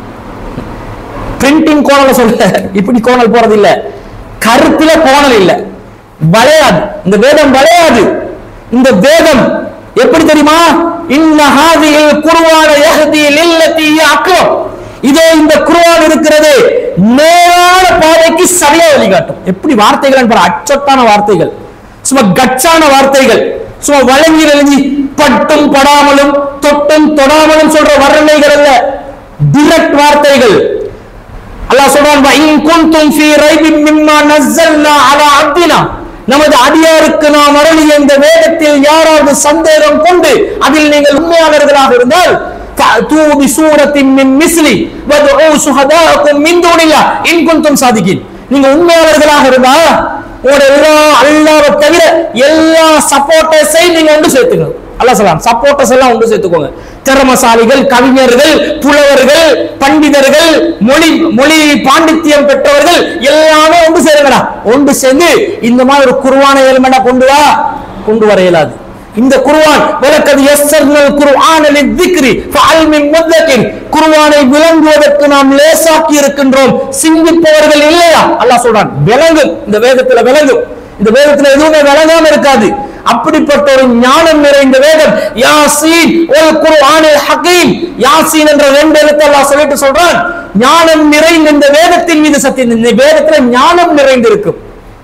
பிரிண்டிங் கோணல சொல்ல இப்படி கோணல் போறது இல்ல கருத்துல கோணல் இல்ல வளையாது இந்த வேதம் வளையாது இந்த வேதம் எப்படி தெரியுமா இன்ன ஹாதியில் குர்ஆன யஹ்தி லில்லதி அக்ரம் இதோ இந்த குர்ஆன் இருக்கிறது நேரான பாதைக்கு சரியா வழிகாட்டும் எப்படி வார்த்தைகள் பாரு அச்சத்தான வார்த்தைகள் சும்மா கச்சான வார்த்தைகள் சும்மா வழங்கி நெளிஞ்சி பட்டும் படாமலும் தொட்டும் தொடாமலும் சொல்ற வர்ணனைகள் அல்ல டிரெக்ட் வார்த்தைகள் அல்லாஹ் சொல்றான் "வ இன் குன்தும் ஃபீ ரைபின் மிம்மா நஸ்ஸல்னா அலா அப்தினா நமது அடியாருக்கு நாம் அருளிய இந்த வேதத்தில் யாராவது சந்தேகம் கொண்டு அதில் நீங்கள் உண்மையாளர்களாக இருந்தால் فأتوا بسورة من مثلي وادعوا شهداءكم من دون الله إن كنتم صادقين நீங்க உண்மையாளர்களாக இருந்தா உங்களோட எல்லா அல்லாவை தவிர எல்லா சப்போர்ட்டர்ஸையும் நீங்க ஒன்று சேர்த்துக்கணும் அல்லாஹ் சொல்லலாம் சப்போர்ட்டர்ஸ் எல்லாம் ஒன்று சேர்த்துக்கோங்க திறமசாலிகள் கவிஞர்கள் புலவர்கள் பண்டிதர்கள் மொழி மொழி பாண்டித்யம் பெற்றவர்கள் எல்லாமே ஒன்று சேருங்கடா ஒன்று சேர்ந்து இந்த மாதிரி ஒரு குருவான எலிமெண்டா கொண்டு வா கொண்டு வர இயலாது இந்த குர்ஆன் வலக்கது யஸ்ஸர்னல் குர்ஆன லிذிக்ரி ஃபஅல் மின் முத்தகின் குர்ஆனை விளங்குவதற்கு நாம் லேசாக்கி இருக்கின்றோம் சிந்திப்பவர்கள் இல்லையா அல்லாஹ் சொல்றான் விளங்கும் இந்த வேதத்துல விளங்கும் இந்த வேதத்துல எதுவுமே விளங்காம இருக்காது அப்படிப்பட்ட ஒரு ஞானம் நிறைந்த வேதம் யாசீன் ஒல் குர்ஆனில் ஹகீம் யாசீன் என்ற ரெண்டு எழுத்து அல்லாஹ் சொல்லிட்டு சொல்றான் ஞானம் நிறைந்த இந்த வேதத்தின் மீது சத்தியம் இந்த வேதத்துல ஞானம் நிறைந்திருக்கும்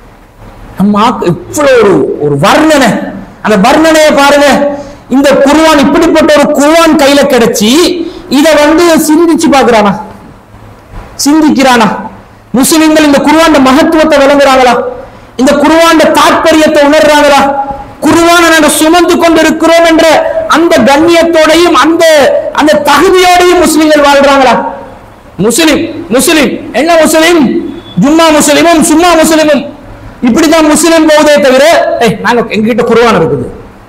நம்ம ஆக்க- இவ்வளவு ஒரு ஒரு வர்ணனை அந்த வர்ணனையை பாருங்க இந்த குர்ஆன் இப்படிப்பட்ட ஒரு குர்ஆன் கையில கிடைச்சி இத வந்து சிந்திச்சு பார்க்கறானா சிந்திக்கிறானா முஸ்லிம்கள் இந்த குர்ஆன் மகத்துவத்தை விளங்குறாங்களா இந்த குர்ஆன் தாற்பயத்தை உணர்றாங்களா குர்ஆனை நாங்க சுமந்து கொண்டு இருக்கிறோம் என்ற அந்த கண்ணியத்தோடையும் அந்த அந்த தகுதியோடையும் முஸ்லிம்கள் வாழ்றாங்களா முஸ்லிம் முஸ்லிம் என்ன முஸ்லிம் ஜும்மா முஸ்லிமும் சும்மா முஸ்லிமும் இப்படிதான் முஸ்லிம் போவதே தவிர ஏய் நாங்க எங்ககிட்ட குர்ஆன் இருக்குது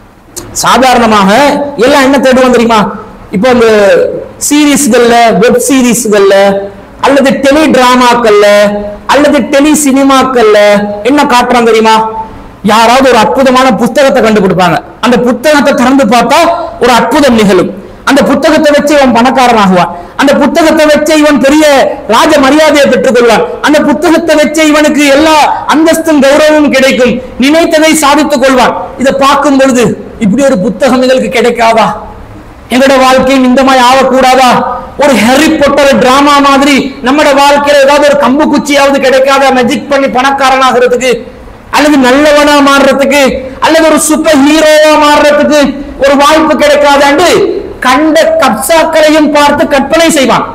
சாதாரணமாக எல்லாம் என்ன தேடுவோம் தெரியுமா இப்போ இந்த சீரீஸ்கள்ல வெப் சீரீஸ்கள்ல அல்லது டெலி டிராமாக்கள்ல அல்லது டெலி சினிமாக்கள்ல என்ன காட்டுறாங்க தெரியுமா யாராவது ஒரு அற்புதமான புத்தகத்தை கண்டுபிடிப்பாங்க அந்த புத்தகத்தை திறந்து பார்த்தா ஒரு அற்புதம் நிகழும் அந்த புத்தகத்தை வச்சு இவன் பணக்காரன் ஆகுவான் அந்த புத்தகத்தை வச்சு இவன் பெரிய ராஜ மரியாதையை பெற்றுக் கொள்வான் அந்த புத்தகத்தை வச்சு இவனுக்கு எல்லா அந்தஸ்தும் கௌரவமும் கிடைக்கும் நினைத்ததை சாதித்துக் கொள்வான் இதை பார்க்கும் பொழுது இப்படி ஒரு புத்தகம் எங்களுக்கு கிடைக்காதா எங்களோட வாழ்க்கையும் இந்த மாதிரி ஆகக்கூடாதா ஒரு ஹெரி பொட்டர் டிராமா மாதிரி நம்மட வாழ்க்கையில ஏதாவது ஒரு கம்பு குச்சியாவது கிடைக்காதா மெஜிக் பண்ணி பணக்காரனாகிறதுக்கு அல்லது நல்லவனா மாறுறதுக்கு அல்லது ஒரு சூப்பர் ஹீரோவா மாறுறதுக்கு ஒரு வாய்ப்பு கிடைக்காதாண்டு கண்ட கப்சாக்களையும் பார்த்து கற்பனை செய்வான்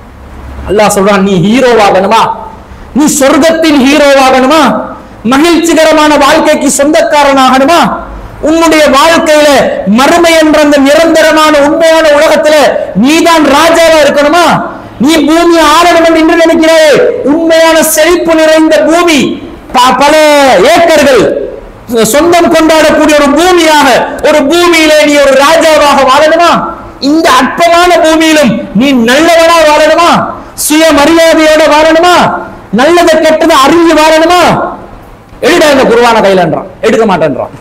அல்லாஹ் சொல்றான் நீ ஹீரோவாகணுமா நீ சொர்க்கத்தின் ஹீரோவாகணுமா மகிழ்ச்சிகரமான வாழ்க்கைக்கு சொந்தக்காரனாகணுமா உன்னுடைய வாழ்க்கையில மறுமை என்ற அந்த நிரந்தரமான உண்மையான உலகத்துல நீதான் ராஜாவா இருக்கணுமா நீ பூமியை ஆளணும் என்று நினைக்கிறாயே உண்மையான செழிப்பு நிறைந்த பூமி ப- பல ஏக்கர்கள் சொந்தம் கொண்டாடக்கூடிய ஒரு பூமியாக ஒரு பூமியிலே நீ ஒரு ராஜாவாக வாழணுமா இந்த அற்பமான பூமியிலும் நீ நல்லவனா வாழணுமா சுய மரியாதையோட வாழணுமா நல்லதை கெட்டதை அறிஞ்சு வாழணுமா எழுட இந்த குருவான கையிலன்றான் எடுக்க மாட்டேன்றான்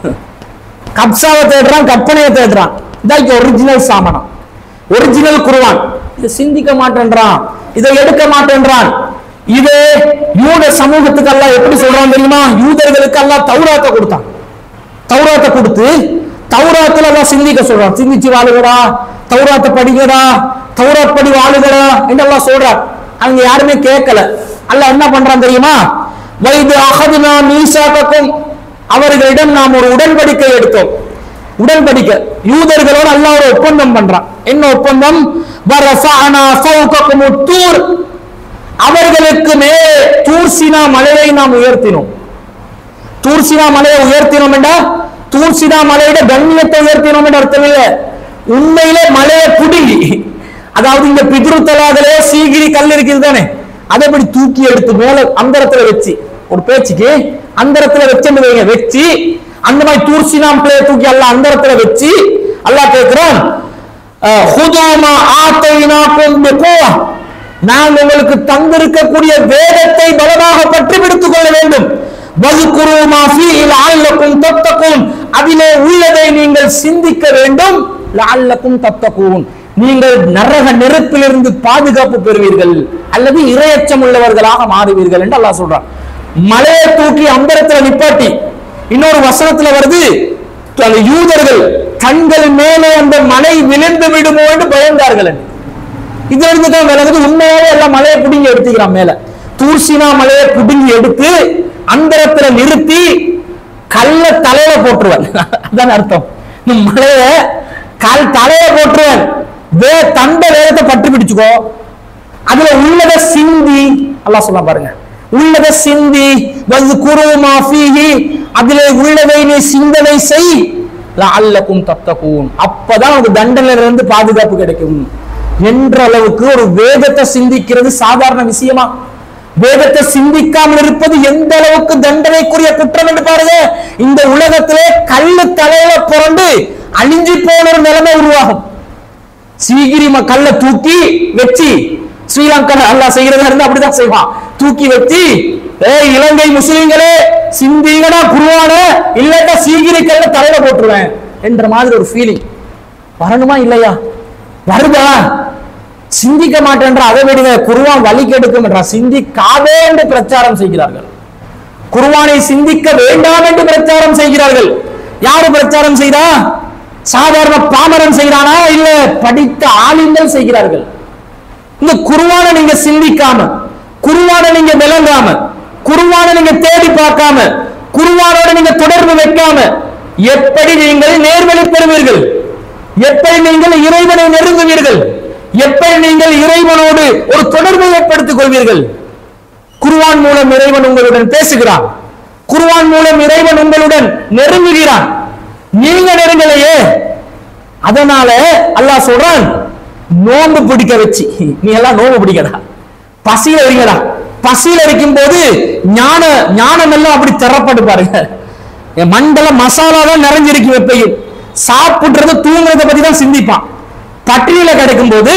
கப்சாவை தேடுறான் கற்பனையை தேடுறான் இதான் ஒரிஜினல் சாமனம் ஒரிஜினல் குருவான் இதை சிந்திக்க மாட்டேன்றான் இதை எடுக்க மாட்டேன்றான் இது யூத சமூகத்துக்கு எல்லாம் எப்படி சொல்றான் தெரியுமா யூதர்களுக்கு எல்லாம் தௌராத்தை கொடுத்தான் தௌராத்தை கொடுத்து தௌராத்துல எல்லாம் சிந்திக்க சொல்றான் சிந்திச்சு வாழுகடா தௌராத்தை படிக்கடா தௌராத் படி வாழுகடா என்றெல்லாம் சொல்றான் அவங்க யாருமே கேட்கல அல்லாஹ் என்ன பண்றான் தெரியுமா வைது அகதுனா மீசாக்கும் அவர்களிடம் நாம் ஒரு உடன்படிக்கை எடுத்தோம் உடன்படிக்கை யூதர்களோடு அல்லாஹ் ஒரு ஒப்பந்தம் பண்றான் என்ன ஒப்பந்தம் வரஃபஅனா ஃபௌகக்கும் தூர் அவர்களுக்கு மே தூர்சினா மலையை நாம் உயர்த்தினோம் தூர்சினா மலையை உயர்த்தினோம் என்றா தூர்சினா மலையோட கண்ணியத்தை உயர்த்தினோம் என்ற அர்த்தம் இல்ல உண்மையிலே மலையை புடுங்கி அதாவது இந்த பிதுரு தலாகலே சீகிரி கல் இருக்குது தானே அதை இப்படி தூக்கி எடுத்து மேல அந்தரத்துல வச்சு ஒரு பேச்சுக்கு அந்தரத்துல வச்சுன்னு வைங்க வச்சு அந்த மாதிரி தூர்சினாம் பிள்ளைய தூக்கி அல்லாஹ் அந்தரத்துல வச்சு அல்லாஹ் கேட்கிறான் அஹ், "ஹுதூமா ஆத்தைனாக்கும் பிகுவா." நான் உங்களுக்கு தந்திருக்கக்கூடிய வேதத்தை பலமாக பற்றி பிடித்துக் கொள்ள வேண்டும் வதுகுரு மா ஃபீஹி லஅல்லக்கும் தத்தகூன் அதிலே உள்ளதை நீங்கள் சிந்திக்க வேண்டும் லஅல்லக்கும் தத்தகூன் நீங்கள் நரக நெருப்பிலிருந்து பாதுகாப்பு பெறுவீர்கள் அல்லது இரையச்சம் உள்ளவர்களாக மாறுவீர்கள் என்று அல்லாஹ் சொல்றான் மலையை தூக்கி அம்பரத்துல நிப்பாட்டி இன்னொரு வசனத்துல வருது அந்த யூதர்கள் கண்கள் மேலே அந்த மலை விழுந்து விடுமோ என்று பயந்தார்கள் என்று. இதுல இருந்து தான் விலகுது உண்மையாவே எல்லாம் மலையை பிடுங்கி எடுத்துக்கிறான் மேல தூர்சினா மலையை பிடுங்கி எடுத்து அந்தரத்துல நிறுத்தி கல்ல தலையில போட்டுருவன் அதான் அர்த்தம் இந்த மலைய கல் தலையில போட்டுருவன் வே தண்ட வேதத்தை பட்டு பிடிச்சுக்கோ அதுல உள்ளத சிந்தி அல்லாஹ் சொல்ல பாருங்க உள்ளத சிந்தி வந்து குருமா ஃபீஹி அதிலே உள்ளதை நீ சிந்தனை செய் லஅல்லக்கும் தத்தகூன் அப்பதான் உனக்கு தண்டனையில இருந்து பாதுகாப்பு கிடைக்கும் என்ற அளவுக்கு ஒரு வேதத்தை சிந்திக்கிறது சாதாரண விஷயமா வேதத்தை சிந்திக்காமல் இருப்பது எந்த அளவுக்கு தண்டனைக்குரிய குற்றம் என்று பாருங்க இந்த உலகத்திலே கல்லு தலையில புரண்டு அழிஞ்சு போன ஒரு நிலைமை உருவாகும் சீகிரி ம- கல்ல தூக்கி வச்சு ஸ்ரீலங்கா அல்லாஹ் செய்யறதா இருந்தா அப்படிதான் செய்வான் தூக்கி வச்சு ஏய் இலங்கை முஸ்லிம்களே சிந்திங்கடா குருவான இல்லட்டா சீகிரி கல்ல தலையில போட்டுருவேன் என்ற மாதிரி ஒரு ஃபீலிங் வரணுமா இல்லையா வருதா சிந்திக்க மாட்டேன்ற அதை விடுங்க குருவான் வழி கெடுக்கும் என்றார் சிந்திக்காதே என்று பிரச்சாரம் செய்கிறார்கள் குருவானை சிந்திக்க வேண்டாம் என்று பிரச்சாரம் செய்கிறார்கள் யாரு பிரச்சாரம் செய்தா சாதாரண பாமரன் செய்கிறானா இல்ல படித்த ஆளுங்கள் செய்கிறார்கள் இந்த குருவானை நீங்க சிந்திக்காம குருவானை நீங்க விளங்காம குருவானை நீங்க தேடி பார்க்காம குருவானோட நீங்க தொடர்பு வைக்காம எப்படி நீங்கள் நேர்வழி பெறுவீர்கள் எப்படி நீங்கள் இறைவனை நெருங்குவீர்கள் எப்படி நீங்கள் இறைவனோடு ஒரு தொடர்பை ஏற்படுத்திக் கொள்வீர்கள் குருவான் மூலம் இறைவன் உங்களுடன் பேசுகிறான் குருவான் மூலம் இறைவன் உங்களுடன் நெருங்குகிறான் நீங்க நெருங்கலையே அதனால அல்லாஹ் சொல்றான் நோன்பு பிடிக்க வச்சு நீ எல்லாம் நோன்பு பிடிக்கடா பசியில இருங்கடா பசியில இருக்கும் போது ஞான ஞானம் எல்லாம் அப்படி திறப்பட்டு பாருங்க என் மண்டல மசாலா தான் நிறைஞ்சிருக்கு எப்பயும் சாப்பிடுறது தூங்குறத பத்தி தான் சிந்திப்பான் பட்டினியில கிடைக்கும் போது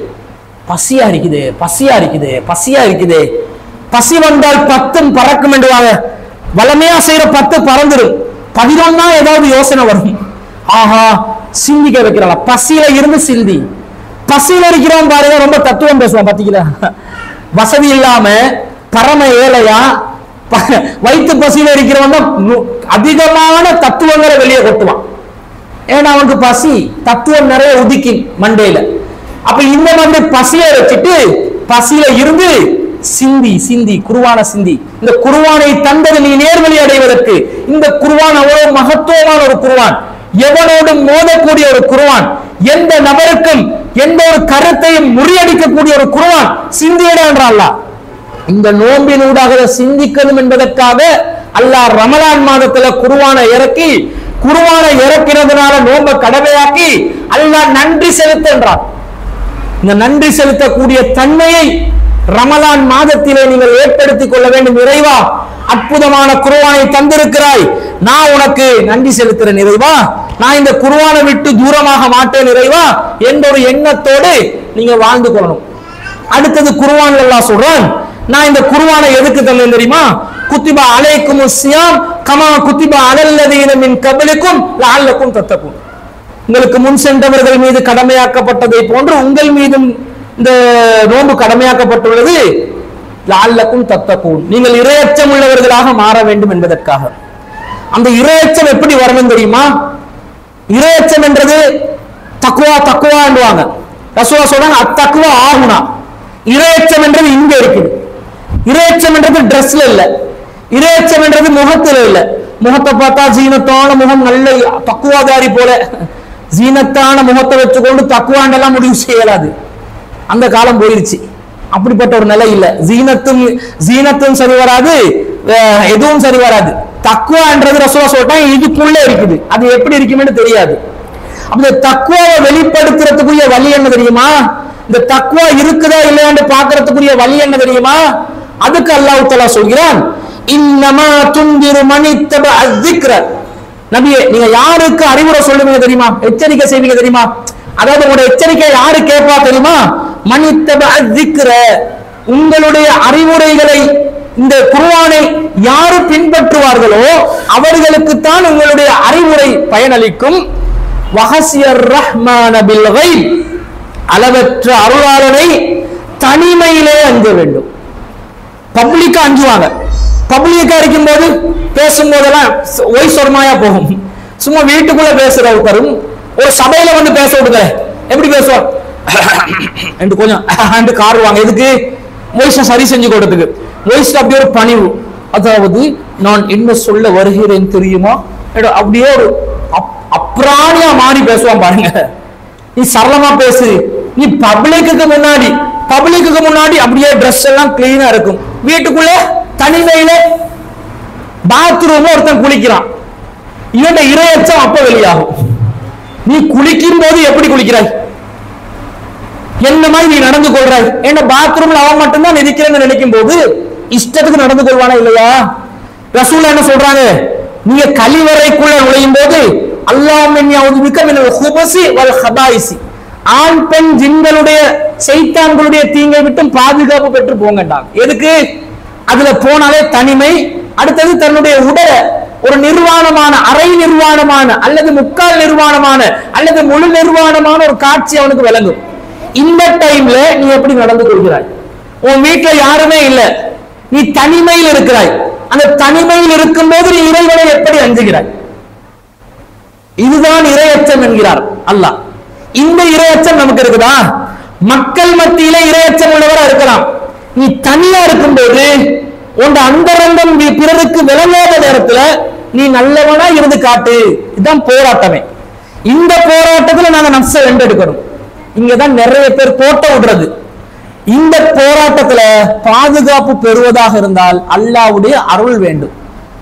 பசியா இருக்குது பசியா இருக்குது பசியா இருக்குது பசி வந்தால் பத்தும் பறக்கும் என்றுவாங்க வளமையா செய்யற பத்து பறந்துடும் பதினொன்னா ஏதாவது யோசனை வரும் ஆஹா சிந்திக்க வைக்கிறாளா பசியில இருந்து சிந்தி பசியில இருக்கிறவன் பாருங்க ரொம்ப தத்துவம் பேசுவான் பாத்தீங்களா வசதி இல்லாம பரம ஏழையா ப- வயிற்று பசியில இருக்கிறவன் தான் நு- அதிகமான தத்துவங்களை வெளியே கொட்டுவான் ஏன்னா அவனுக்கு பசி தத்துவம் நிறைய உதிக்கி மண்டையில அப்ப இந்த மாதிரி பசிய வச்சுட்டு பசியில இருந்து சிந்தி சிந்தி குருவான சிந்தி இந்த குருவானை தந்தது நீ நேர்வழி அடைவதற்கு இந்த குருவான் அவ்வளவு மகத்துவமான ஒரு குருவான் எவனோடு மோதக்கூடிய ஒரு குருவான் எந்த நபருக்கும் எந்த ஒரு கருத்தையும் முறியடிக்கக்கூடிய ஒரு குருவான் சிந்தியடா என்றான் இந்த நோம்பின் ஊடாக அதை சிந்திக்கணும் என்பதற்காக அல்லாஹ் ரமலான் மாதத்துல குருவானை இறக்கி குருவானை இறக்கிறதுனால நோம்ப கடமையாக்கி அல்லாஹ் நன்றி செலுத்துன்றான் இந்த நன்றி செலுத்தக்கூடிய தன்மையை ரமலான் மாதத்திலே நீங்கள் ஏற்படுத்திக் கொள்ள வேண்டும் இறைவா அற்புதமான குருவானை தந்திருக்கிறாய் நான் உனக்கு நன்றி செலுத்துறேன் இறைவா நான் இந்த குருவானை விட்டு தூரமாக மாட்டேன் இறைவா என்ற ஒரு எண்ணத்தோடு நீங்க வாழ்ந்து கொள்ளணும் அடுத்தது குருவான் எல்லாம் சொல்றான் நான் இந்த குருவானை எதுக்கு தந்தேன் தெரியுமா குத்திபா அலைக்கும் சியாம் கமா குத்திபா அலல்லதீன மின் கபலிக்கும் லால்லக்கும் தத்தக்கும் உங்களுக்கு முன் சென்றவர்கள் மீது கடமையாக்கப்பட்டதை போன்று உங்கள் மீதும் இந்த நோன்பு கடமையாக்கப்பட்டுள்ளது லால்லக்கும் தத்தக்கும் நீங்கள் இரையச்சம் உள்ளவர்களாக மாற வேண்டும் என்பதற்காக அந்த இரையச்சம் எப்படி வரணும் தெரியுமா இரையச்சம் என்றது தக்குவா தக்குவாண்டுவாங்க ரசூலா சொல்றாங்க அத்தக்குவா ஆகுனா இரையச்சம் என்றது இங்க இருக்குது இரையச்சம் என்றது ட்ரெஸ்ல இல்ல இரையச்சம் என்றது முகத்துல இல்ல முகத்தை பார்த்தா ஜீனத்தான முகம் நல்ல தக்குவாதாரி போல ஜீனத்தான முகத்தை வச்சுக்கொண்டு தக்குவாண்டெல்லாம் முடிவு செய்யலாது அந்த காலம் போயிருச்சு அப்படிப்பட்ட ஒரு நிலை இல்ல ஜீனத்தும் ஜீனத்தும் சரி வராது அஹ் எதுவும் சரி வராது தக்குவான்றது ரசூலா சொல்லிட்டாங்க இதுக்குள்ள இருக்குது அது எப்படி இருக்கும்னு தெரியாது அந்த தக்குவாவை வெளிப்படுத்துறதுக்குரிய வழி என்ன தெரியுமா இந்த தக்குவா இருக்குதா இல்லையான்னு பாக்குறதுக்குரிய வழி என்ன தெரியுமா அதுக்கு அல்லாஹ் தஆலா சொல்கிறான் இன்னமா துந்திரு மனித்தப அஸ்திக்ர நபியே நீங்க யாருக்கு அறிவுரை சொல்லுவீங்க தெரியுமா எச்சரிக்கை செய்வீங்க தெரியுமா அதாவது உங்களுடைய எச்சரிக்கை யாரு கேட்பா தெரியுமா மனித்தப அஸ்திக்ர உங்களுடைய அறிவுரைகளை இந்த குர்ஆனை யாரு பின்பற்றுவார்களோ அவர்களுக்குத்தான் உங்களுடைய அறிவுரை பயனளிக்கும் வஹசியர் ரஹ்மான பில் கைப் அளவற்ற அருளாளனை தனிமையிலே அஞ்ச வேண்டும் பப்ளிக்கா அஞ்சுவாங்க பப்ளிக்கா இருக்கும்போது பேசும்போதெல்லாம் ஒய் சொர்மாயா போகும் சும்மா வீட்டுக்குள்ள பேசுற ஒருத்தரும் ஒரு சபையில வந்து பேச விடுங்க எப்படி பேசுவார் என்று கொஞ்சம் என்று காருவாங்க எதுக்கு வயசை சரி செஞ்சு கொடுத்துக்கு வயசு அப்படியே ஒரு பணிவு அதாவது நான் என்ன சொல்ல வருகிறேன் தெரியுமா என்ற அப்படியே ஒரு அப்- அப்ராணியா மாறி பேசுவான் பாருங்க நீ சரளமா பேசு நீ பப்ளிக்கு முன்னாடி பப்ளிக்கு முன்னாடி அப்படியே ட்ரெஸ் எல்லாம் கிளீனா இருக்கும் வீட்டுக்குள்ள தனிமையில பாத்ரூம் ஒருத்தன் குளிக்கிறான் இவன் இரையச்சம் அப்ப வெளியாகும் நீ குளிக்கும் போது எப்படி குளிக்கிறாய் என்ன மாதிரி நீ நடந்து கொள்றாய் ஏன்னா பாத்ரூம்ல அவன் மட்டும்தான் நிற்கிறேன்னு நினைக்கும் போது இஷ்டத்துக்கு நடந்து கொள்வானா இல்லையா ரசூல் என்ன சொல்றாங்க நீங்க கழிவறைக்குள்ள நுழையும் போது அல்லாஹ் ஆண் பெண் ஜின்களுடைய சைத்தான்களுடைய தீங்கை விட்டும் பாதுகாப்பு பெற்று போங்கட்டாங்க எதுக்கு அதுல போனாலே தனிமை அடுத்தது தன்னுடைய உடலை ஒரு நிர்வாணமான அரை நிர்வாணமான அல்லது முக்கால் நிர்வாணமான அல்லது முழு நிர்வாணமான ஒரு காட்சி அவனுக்கு விளங்கும் இந்த டைம்ல நீ எப்படி நடந்து கொள்கிறாய் உன் வீட்டுல யாருமே இல்ல நீ தனிமையில் இருக்கிறாய் அந்த தனிமையில் இருக்கும்போது நீ இறைவனை எப்படி அஞ்சுகிறாய் இதுதான் இரையச்சம் என்கிறார் அல்லாஹ் இந்த இரையச்சம் நமக்கு இருக்குதா மக்கள் மத்தியில இரையச்சம் உள்ளவரா இருக்கலாம் நீ தனியா இருக்கும்போது உன் அந்தரங்கம் நீ பிறருக்கு விளங்காத நேரத்துல நீ நல்லவனா இருந்து காட்டு இதுதான் போராட்டமே இந்த போராட்டத்துல நாங்க நப்ச வென்றெடுக்கணும் இங்கதான் நிறைய பேர் கோட்டை விடுறது இந்த போராட்டத்துல பாதுகாப்பு பெறுவதாக இருந்தால் அல்லாவுடைய அருள் வேண்டும்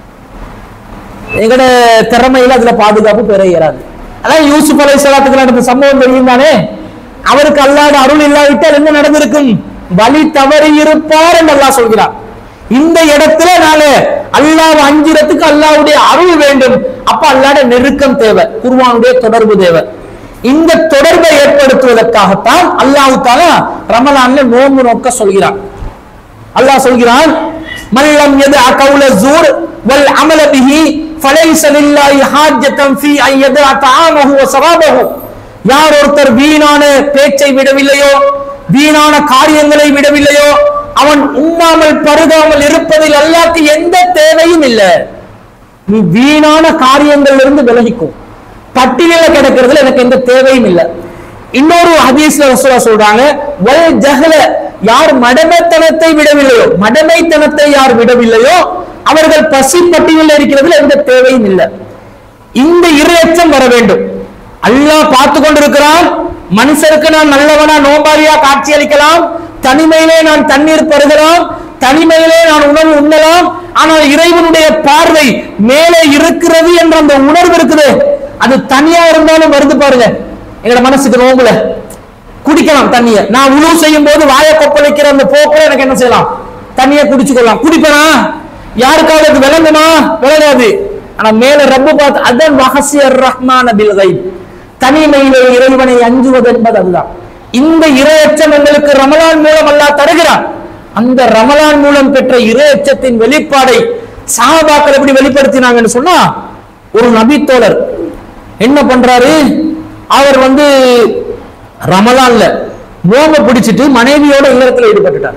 எங்கட திறமையில அதுல பாதுகாப்பு பெற இயலாது அதான் யூசுப் அலை சலாத்துக்கு நடந்த சம்பவம் தெரியும் தானே அவருக்கு அல்லாத அருள் இல்லாவிட்டால் என்ன நடந்திருக்கும் வழி தவறி இருப்பார் என்று அல்லாஹ் சொல்கிறார் இந்த இடத்துல நாங்க அல்லாஹ் அஞ்சிரத்துக்கு அல்லாஹ்வுடைய அருள் வேண்டும் அப்ப அல்லாட நெருக்கம் தேவை குர்வானுடைய தொடர்பு தேவை இந்த தொடர்பை ஏற்படுத்துவதற்காகத்தான் அல்லாஹ் தாலா ரமலான்ல நோன்பு நோக்க சொல்கிறான் அல்லாஹ் சொல்கிறான் மல்லம் எது கவுல ஜூர் வல் அமல பிஹி ஃபலைஸ லில்லாஹி ஹாஜ்ஜதன் ஃபீ அன் யதா தஆமஹு வ ஸராபஹு யார் ஒருத்தர் வீணான பேச்சை விடவில்லையோ வீணான காரியங்களை விடவில்லையோ அவன் உண்ணாமல் பருகாமல் இருப்பதில் அல்லாஹ்க்கு எந்த தேவையும் இல்லை நீ வீணான காரியங்கள்ல இருந்து விலகிக்கும் பட்டியல கிடக்கிறதுல எனக்கு எந்த தேவையும் இல்லை இன்னொரு ஹதீஸ்ல ரசூலா சொல்றாங்க வல் ஜஹல யார் மடமைத்தனத்தை விடவில்லையோ மடமைத்தனத்தை யார் விடவில்லையோ அவர்கள் பசி பட்டியலில் இருக்கிறதுல எந்த தேவையும் இல்லை இந்த இரையச்சம் வர வேண்டும் அல்லாஹ் பார்த்து கொண்டிருக்கிறான் மனுஷருக்கு நான் நல்லவனா நோம்பாரியா காட்சி அளிக்கலாம் தனிமையிலே நான் தண்ணீர் பருகலாம் தனிமையிலே நான் உணவு உண்ணலாம் ஆனால் இறைவனுடைய பார்வை மேலே இருக்கிறது என்ற அந்த உணர்வு இருக்குது அது தனியா இருந்தாலும் வருது பாருங்க எங்களோட மனசுக்கு நோம்புல குடிக்கலாம் தண்ணிய நான் உணவு செய்யும் போது வாயை கொப்பளிக்கிற அந்த போக்குல எனக்கு என்ன செய்யலாம் தண்ணியை குடிச்சுக்கொள்ளலாம் குடிப்பனா யாருக்காவது அது விளங்குமா விளங்காது ஆனா மேல ரப்பு பார்த்து அதன் ரகசிய ரஹ்மான பில் கைப் தனிமையிலே இறைவனை அஞ்சுவது என்பது அதுதான் இந்த இரையச்சம் எங்களுக்கு ரமலான் மூலம் அல்லாஹ் தருகிறான் அந்த ரமலான் மூலம் பெற்ற இரையச்சத்தின் வெளிப்பாடை சாபாக்கள் எப்படி வெளிப்படுத்தினாங்கன்னு சொன்னா ஒரு நபி தோழர் என்ன பண்றாரு அவர் வந்து ரமலான்ல நோம்ப பிடிச்சிட்டு மனைவியோட இல்லறத்துல ஈடுபட்டுட்டார்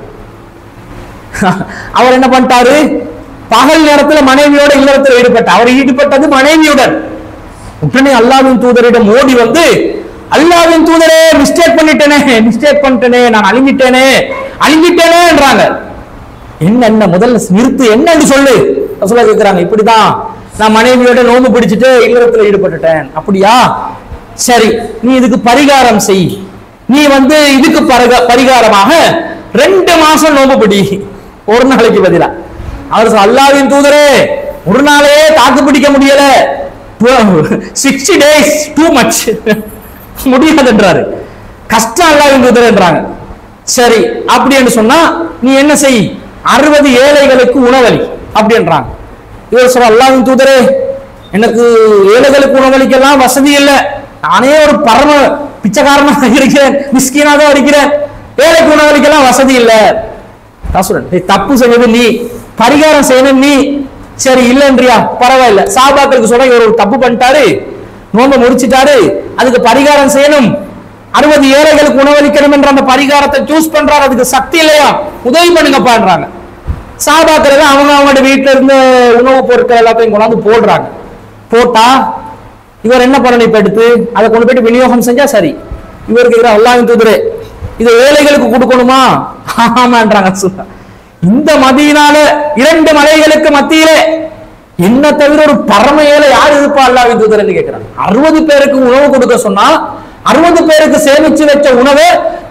அவர் என்ன பண்ணிட்டாரு பகல் நேரத்துல மனைவியோட இல்லறத்துல ஈடுபட்டார் அவர் ஈடுபட்டது மனைவியுடன் உடனே அல்லாவின் தூதரிடம் ஓடி வந்து அல்லாவின் தூதரே மிஸ்டேக் பண்ணிட்டேனே மிஸ்டேக் பண்ணிட்டேனே நான் அழிஞ்சிட்டேனே அழிஞ்சிட்டேனேன்றாங்க என்ன என்ன முதல்ல நிறுத்து என்னன்னு சொல்லு சொல்ல கேக்குறாங்க இப்படிதான் நான் மனைவியோட நோம்பு பிடிச்சிட்டு இல்லறத்துல ஈடுபட்டுட்டேன் அப்படியா சரி நீ இதுக்கு பரிகாரம் செய் நீ வந்து இதுக்கு பரிகா- பரிகாரமாக ரெண்டு மாசம் நோம்பு பிடி ஒரு நாளைக்கு பதிலா அவர் சொல்ல, அல்லாவின் தூதரே ஒரு நாளே தாக்கு பிடிக்க முடியல சிக்ஸ்டி டேஸ் டூ மச் முடியாதுன்றாரு கஷ்டம் அல்லாவின் தூதர்ன்றாங்க சரி அப்படின்னு சொன்னா நீ என்ன செய் அறுபது ஏழைகளுக்கு உணவளி அப்படின்றாங்க இவர் சொல்ற அல்லாவின் தூதரே எனக்கு ஏழைகளுக்கு உணவளிக்கலாம் வசதி இல்லை நானே ஒரு பரம பிச்சைக்காரனா இருக்கிறேன் மிஸ்கீனா தான் இருக்கிறேன் ஏழைக்கு உணவளிக்கலாம் வசதி இல்லை நான் சொல்றேன் "டேய், தப்பு செய்வது நீ பரிகாரம் செய்யணும் நீ சரி இல்லைன்றியா பரவாயில்ல சாபாக்களுக்கு சொல்ற இவர் ஒரு தப்பு பண்ணிட்டாரு நோம்ப முடிச்சிட்டாரு அதுக்கு பரிகாரம் செய்யணும் அறுபது ஏழைகளுக்கு உணவளிக்கணும் என்ற அந்த பரிகாரத்தை சூஸ் பண்றாரு அதுக்கு சக்தி இல்லையா உதவி பண்ணுங்கப்பான்றாங்க சாபாக்கள் எல்லாம் அவங்க அவங்களோட வீட்டுல இருந்த உணவுப் பொருட்கள் எல்லாத்தையும் கொண்டாந்து போடுறாங்க போட்டா இவர் என்ன பண்ணணும் இப்ப எடுத்து அதை கொண்டு போயிட்டு விநியோகம் செஞ்சா சரி இவர் கேட்கிற அல்லாஹ்வின் தூதரே இதை ஏழைகளுக்கு கொடுக்கணுமா ஆமான்றாங்க சொல்ல இந்த மதியினால இரண்டு மலைகளுக்கு மத்தியிலே என்ன தவிர ஒரு பரம ஏழை யார் இருப்பா அல்லாஹ்வின் தூதர்னு கேட்கிறாங்க அறுபது பேருக்கு உணவு கொடுக்க சொன்னா அறுபது பேருக்கு சேமிச்சு வச்ச உணவை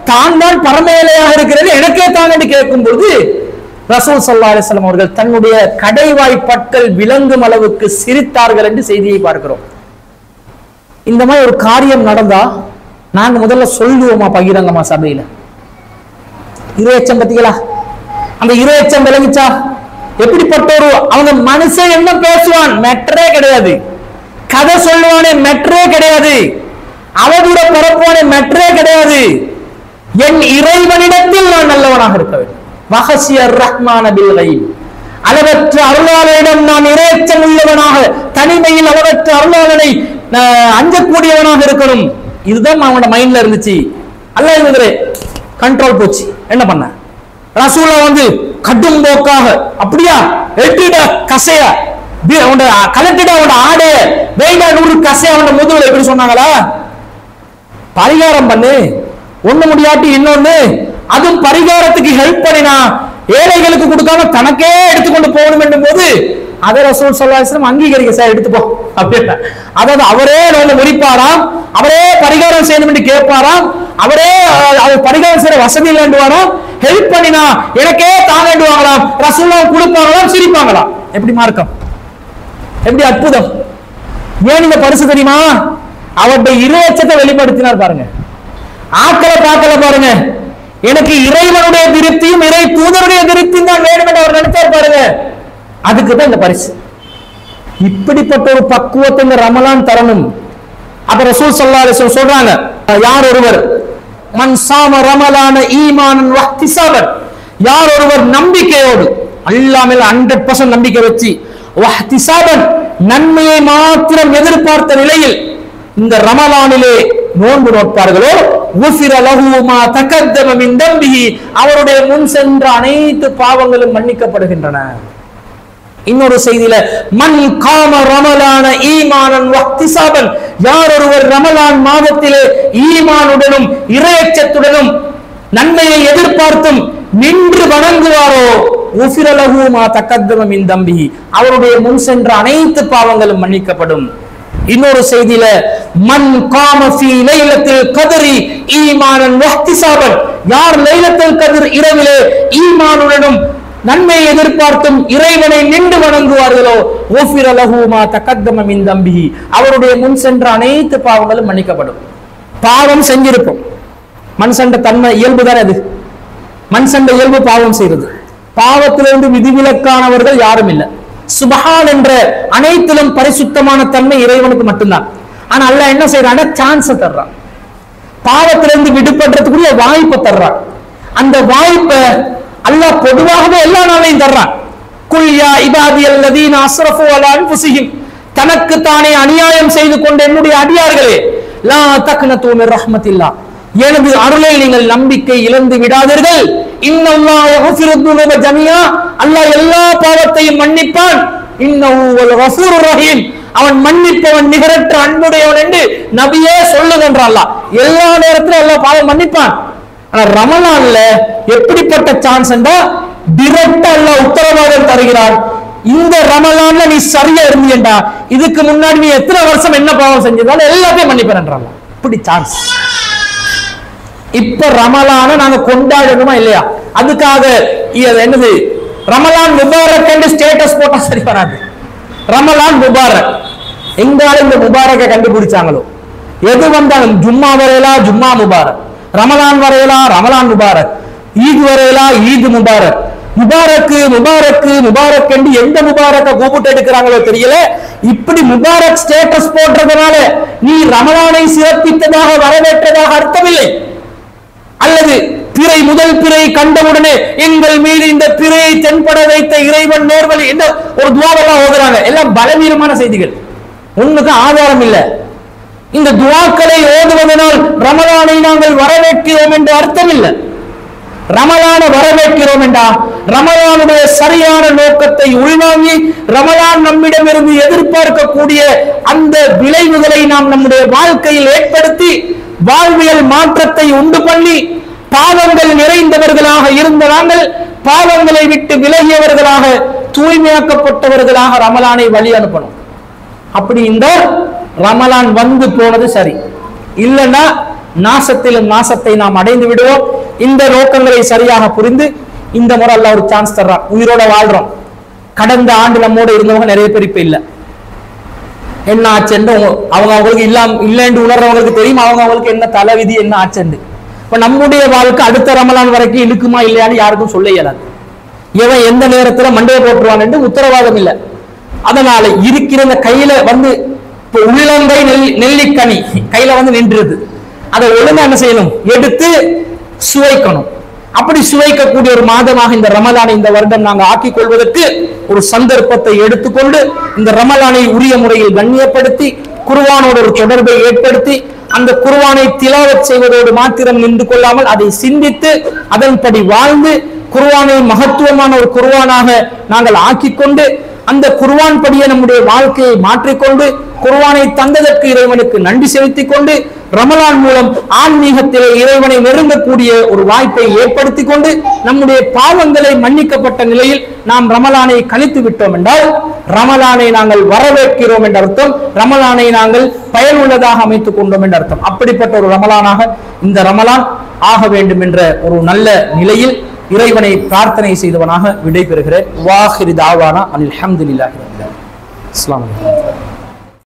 தான் தான் பரமேலையாக இருக்கிறது எனக்கே தான் என்று கேட்கும் பொழுது ரசூல் சல்லா அலிஸ்லாம் அவர்கள் தன்னுடைய கடைவாய் பற்கள் விளங்கும் அளவுக்கு சிரித்தார்கள் என்று செய்தியை பார்க்கிறோம் இந்த மாதிரி ஒரு காரியம் நடந்தா நாங்க முதல்ல சொல்லுவோமா பகிரங்கமா சபையில இரையச்சம் பத்திகளா அந்த இரையச்சம் விளங்கிச்சா எப்படிப்பட்ட ஒரு அவங்க மனுஷன் என்ன பேசுவான் மெட்ரே கிடையாது கதை சொல்லுவானே மெட்ரே கிடையாது அவதூற பரப்புவானே மெட்ரே கிடையாது என் இறைவனிடத்தில் நான் நல்லவனாக இருக்க வேண்டும் வஹசியர் ரஹ்மான பில் கைப் அளவற்ற அருளாளரிடம் நான் இரையச்சம் உள்ளவனாக தனிமையில் அளவற்ற அருளாளனை நான் அஞ்சக்கூடியவனாக இருக்கணும் இதுதான் அவனோட மைண்ட்ல இருந்துச்சு அல்ல இருந்தது கண்ட்ரோல் போச்சு என்ன பண்ண ரசூலா வந்து கடும் போக்காக அப்படியா எட்டிட கசையா கலட்டிட அவனோட ஆடு வேண்டா நூறு கசையா அவனோட முதுகுல எப்படி சொன்னாங்களா பரிகாரம் பண்ணு ஒண்ணு முடியாட்டி இன்னொன்னு அதுவும் பரிகாரத்துக்கு ஹெல்ப் பண்ணினா ஏழைகளுக்கு கொடுக்காம தனக்கே எடுத்துக்கொண்டு போகணும் என்னும் போது அதை ரசூல் சொல்லாஸ்லம் அங்கீகரிக்க சார் எடுத்துப்போ அப்படின்னா அதாவது அவரே ஒண்ணு முடிப்பாராம் அவரே பரிகாரம் செய்யணும் என்று கேட்பாராம் அவரே அஹ், அவர் பரிகாரம் செய்யற வசதி இல்லைண்டுவாராம் ஹெல்ப் பண்ணினா எனக்கே தாங்கண்டுவாங்களாம் ரசூலா கொடுப்பாங்களாம் சிரிப்பாங்களாம் எப்படி மார்க்கம் எப்படி அற்புதம் ஏன் இந்த பரிசு தெரியுமா அவருடைய இரையச்சத்தை வெளிப்படுத்தினார் பாருங்க ஆக்களை பார்க்கல பாருங்க எனக்கு இறைவனுடைய திருப்தியும் இறை தூதருடைய திருப்தியும் தான் வேணும் என்று அவர் நினைச்சார் பாருங்க அதுக்கு தான் இந்த பரிசு இப்படிப்பட்ட ஒரு பக்குவத்தை இந்த ரமலான் தரணும் அப்ப ரசூல் ஸல்லல்லாஹு அலைஹி வஸல்லம் சொல்றாங்க யார் ஒருவர் மன் சாம ரமலான ஈமானன் வஹ்திசாபன் யார் ஒருவர் நம்பிக்கையோடு அல்லாஹ் மேல 100% நம்பிக்கை வச்சு வஹ்திசாபன் நன்மையை மாத்திரம் எதிர்பார்த்த நிலையில் இந்த ரமலானிலே நோன்பு நோட்பார்களோ உஃபிர லஹு மா தகத்தம மின் தம்பிஹி அவருடைய முன் சென்ற அனைத்து பாவங்களும் மன்னிக்கப்படுகின்றன இன்னொரு செய்தியில மன் காம ரமலான ஈமானன் வக்திசாபன் யார் ஒருவர் ரமலான் மாதத்திலே ஈமானுடனும் இரையச்சத்துடனும் நன்மையை எதிர்பார்த்தும் நின்று வணங்குவாரோ உஃபிரலகு மா தக்கத்தம மின் தம்பிஹி அவருடைய முன் சென்ற அனைத்து பாவங்களும் மன்னிக்கப்படும் இன்னொரு செய்தியில மன் காம ஃபீ லைலத்தில் கதரி ஈமானன் வஹ்திசாபன் யார் லைலத்தில் கதிர் இரவிலே ஈமானுடனும் நன்மையை எதிர்பார்த்தும் இறைவனை நின்று வணங்குவார்களோ ஓஃபிர லஹூமா தக்கத்தம மின் தம்பிஹி அவருடைய முன் சென்ற அனைத்து பாவங்களும் மன்னிக்கப்படும் பாவம் செஞ்சிருப்போம் மனுஷண்ட தன்மை இயல்பு தானே அது மனுஷண்ட இயல்பு பாவம் செய்யறது பாவத்திலிருந்து விதிவிலக்கானவர்கள் யாரும் இல்லை சுபஹான் என்ற அனைத்திலும் பரிசுத்தமான தன்மை இறைவனுக்கு மட்டும்தான் ஆனா அல்லாஹ் என்ன செய்யறான் சான்ஸ் தர்றான் பாவத்திலிருந்து விடுபடுறதுக்குரிய வாய்ப்பை தர்றான் அந்த வாய்ப்பை அல்லாஹ் பொதுவாகவே எல்லா நாளையும் தர்றான் குல் யா இபாதி அல்லதீன அஸ்ரஃபு அலா அன்ஃபுஸிஹிம் தனக்கு தானே அநியாயம் செய்து கொண்ட என்னுடைய அடியார்களே லா தக்னது மிர் ரஹ்மத்தில்லாஹ் எனது அருளை நீங்கள் நம்பிக்கை இழந்து விடாதீர்கள் இன்னல்லாஹ் யக்ஃபிரு துனுப ஜமியா அல்லாஹ் எல்லா பாவத்தையும் மன்னிப்பான் இன்னஹு வல் கஃபூருர் ரஹீம் அவன் மன்னிப்பவன் நிகரற்ற அன்புடையவன் என்று நபியே சொல்லுகின்றான் அல்லாஹ் எல்லா நேரத்திலும் அல்லாஹ் பாவம் மன்னிப்பான் ஆனா ரமலான்ல எப்படிப்பட்ட சான்ஸ் என்றா டிரெக்டா அல்லாஹ் உத்தரவாதம் தருகிறான் இந்த ரமலான்ல நீ சரியா இருந்தீண்டா இதுக்கு முன்னாடி நீ எத்தனை வருஷம் என்ன பாவம் செஞ்சிருந்தாலும் எல்லாத்தையும் மன்னிப்பேன்றான் இப்படி சான்ஸ் இப்ப ரமலான நாங்க கொண்டாடணுமா இல்லையா அதுக்காக இது என்னது ரமலான் முபாரக் என்று ஸ்டேட்டஸ் போட்டா சரி வராது ரமலான் முபாரக் எங்கால இந்த முபாரக்கை கண்டுபிடிச்சாங்களோ எது வந்தாலும் ஜும்மா வரையலா ஜும்மா முபாரக் ரமலான் வரையலா ரமலான் முபாரக் ஈத் வரையலா ஈத் முபாரக் முபாரக்கு முபாரக்கு முபாரக் என்று எந்த முபாரக்க கூப்பிட்டு எடுக்கிறாங்களோ தெரியல இப்படி முபாரக் ஸ்டேட்டஸ் போடுறதுனால நீ ரமலானை சிறப்பித்ததாக வரவேற்றதாக அர்த்தமில்லை அல்லது பிறை முதல் பிறை கண்டவுடனே எங்கள் மீது இந்த பிறையை தென்பட வைத்த இறைவன் நேர்வழி என்ன ஒரு துவாவெல்லாம் ஓதுறாங்க எல்லாம் பலவீனமான செய்திகள் ஒண்ணுக்கு ஆதாரம் இல்லை இந்த துவாக்களை ஓதுவதனால் ரமலானை நாங்கள் வரவேற்கிறோம் என்று அர்த்தம் இல்லை ரமலான வரவேற்கிறோம் என்றா ரமலானுடைய சரியான நோக்கத்தை உள்வாங்கி ரமலான் நம்மிடமிருந்து எதிர்பார்க்கக்கூடிய அந்த விளைவுகளை நாம் நம்முடைய வாழ்க்கையில் ஏற்படுத்தி வாழ்வியல் மாற்றத்தை உண்டு பண்ணி பாவங்கள் நிறைந்தவர்களாக இருந்த நாங்கள் பாவங்களை விட்டு விலகியவர்களாக தூய்மையாக்கப்பட்டவர்களாக ரமலானை வழி அனுப்பணும் அப்படி இந்த ரமலான் வந்து போனது சரி இல்லைன்னா நாசத்திலும் நாசத்தை நாம் அடைந்து விடுவோம் இந்த நோக்கங்களை சரியாக புரிந்து இந்த முறை அல்லாஹ் ஒரு சான்ஸ் தர்றான் உயிரோட வாழ்றோம் கடந்த ஆண்டு நம்மோட இருந்தவங்க நிறைய பேர் இப்ப இல்ல என்ன ஆச்சுன்னு அவங்க அவங்க அவங்களுக்கு இல்லாம இல்லைன்னு உணர்றவங்களுக்கு தெரியும் அவங்க அவங்களுக்கு என்ன தலைவிதி என்ன ஆச்சுன்னு இப்ப நம்முடைய வாழ்க்கை அடுத்த ரமலான் வரைக்கும் இழுக்குமா இல்லையான்னு யாருக்கும் சொல்ல இயலாது எவன் எந்த நேரத்துல மண்டையை போட்டுருவான் உத்தரவாதம் இல்லை அதனால இருக்கிற இந்த கையில வந்து இப்ப உள்ளங்கை நெல் நெல்லிக்கனி கையில வந்து நின்றுது அதை ஒழுங்கா என்ன செய்யணும் எடுத்து சுவைக்கணும் அப்படி சுவைக்கக்கூடிய ஒரு மாதமாக இந்த ரமலானை இந்த வருடம் நாங்கள் ஆக்கிக் கொள்வதற்கு ஒரு சந்தர்ப்பத்தை எடுத்துக்கொண்டு இந்த ரமலானை உரிய முறையில் கண்ணியப்படுத்தி குர்ஆனோடு ஒரு தொடர்பை ஏற்படுத்தி அந்த குர்ஆனை திலாவத் செய்வதோடு மாத்திரம் நின்று கொள்ளாமல் அதை சிந்தித்து அதன்படி வாழ்ந்து குர்ஆனை மகத்துவமான ஒரு குர்ஆனாக நாங்கள் ஆக்கிக்கொண்டு அந்த குர்ஆன் படியே நம்முடைய வாழ்க்கையை மாற்றிக்கொண்டு குர்ஆனை தந்ததற்கு இறைவனுக்கு நன்றி செலுத்திக் கொண்டு ரமலான் மூலம் ஆன்மீகத்திலே இறைவனை நெருங்கக்கூடிய ஒரு வாய்ப்பை ஏற்படுத்திக் கொண்டு நம்முடைய பாவங்களை மன்னிக்கப்பட்ட நிலையில் நாம் ரமலானை கழித்து விட்டோம் என்றால் ரமலானை நாங்கள் வரவேற்கிறோம் என்ற அர்த்தம் ரமலானை நாங்கள் பயனுள்ளதாக அமைத்துக் கொண்டோம் என்ற அர்த்தம் அப்படிப்பட்ட ஒரு ரமலானாக இந்த ரமலான் ஆக வேண்டும் என்ற ஒரு நல்ல நிலையில் இறைவனை பிரார்த்தனை செய்தவனாக விடைபெறுகிறேன் வாஹிரி தாவானா அல்ஹம்துலில்லாஹி ரப்பில் ஆலமீன். அஸ்ஸலாமு அலைக்கும்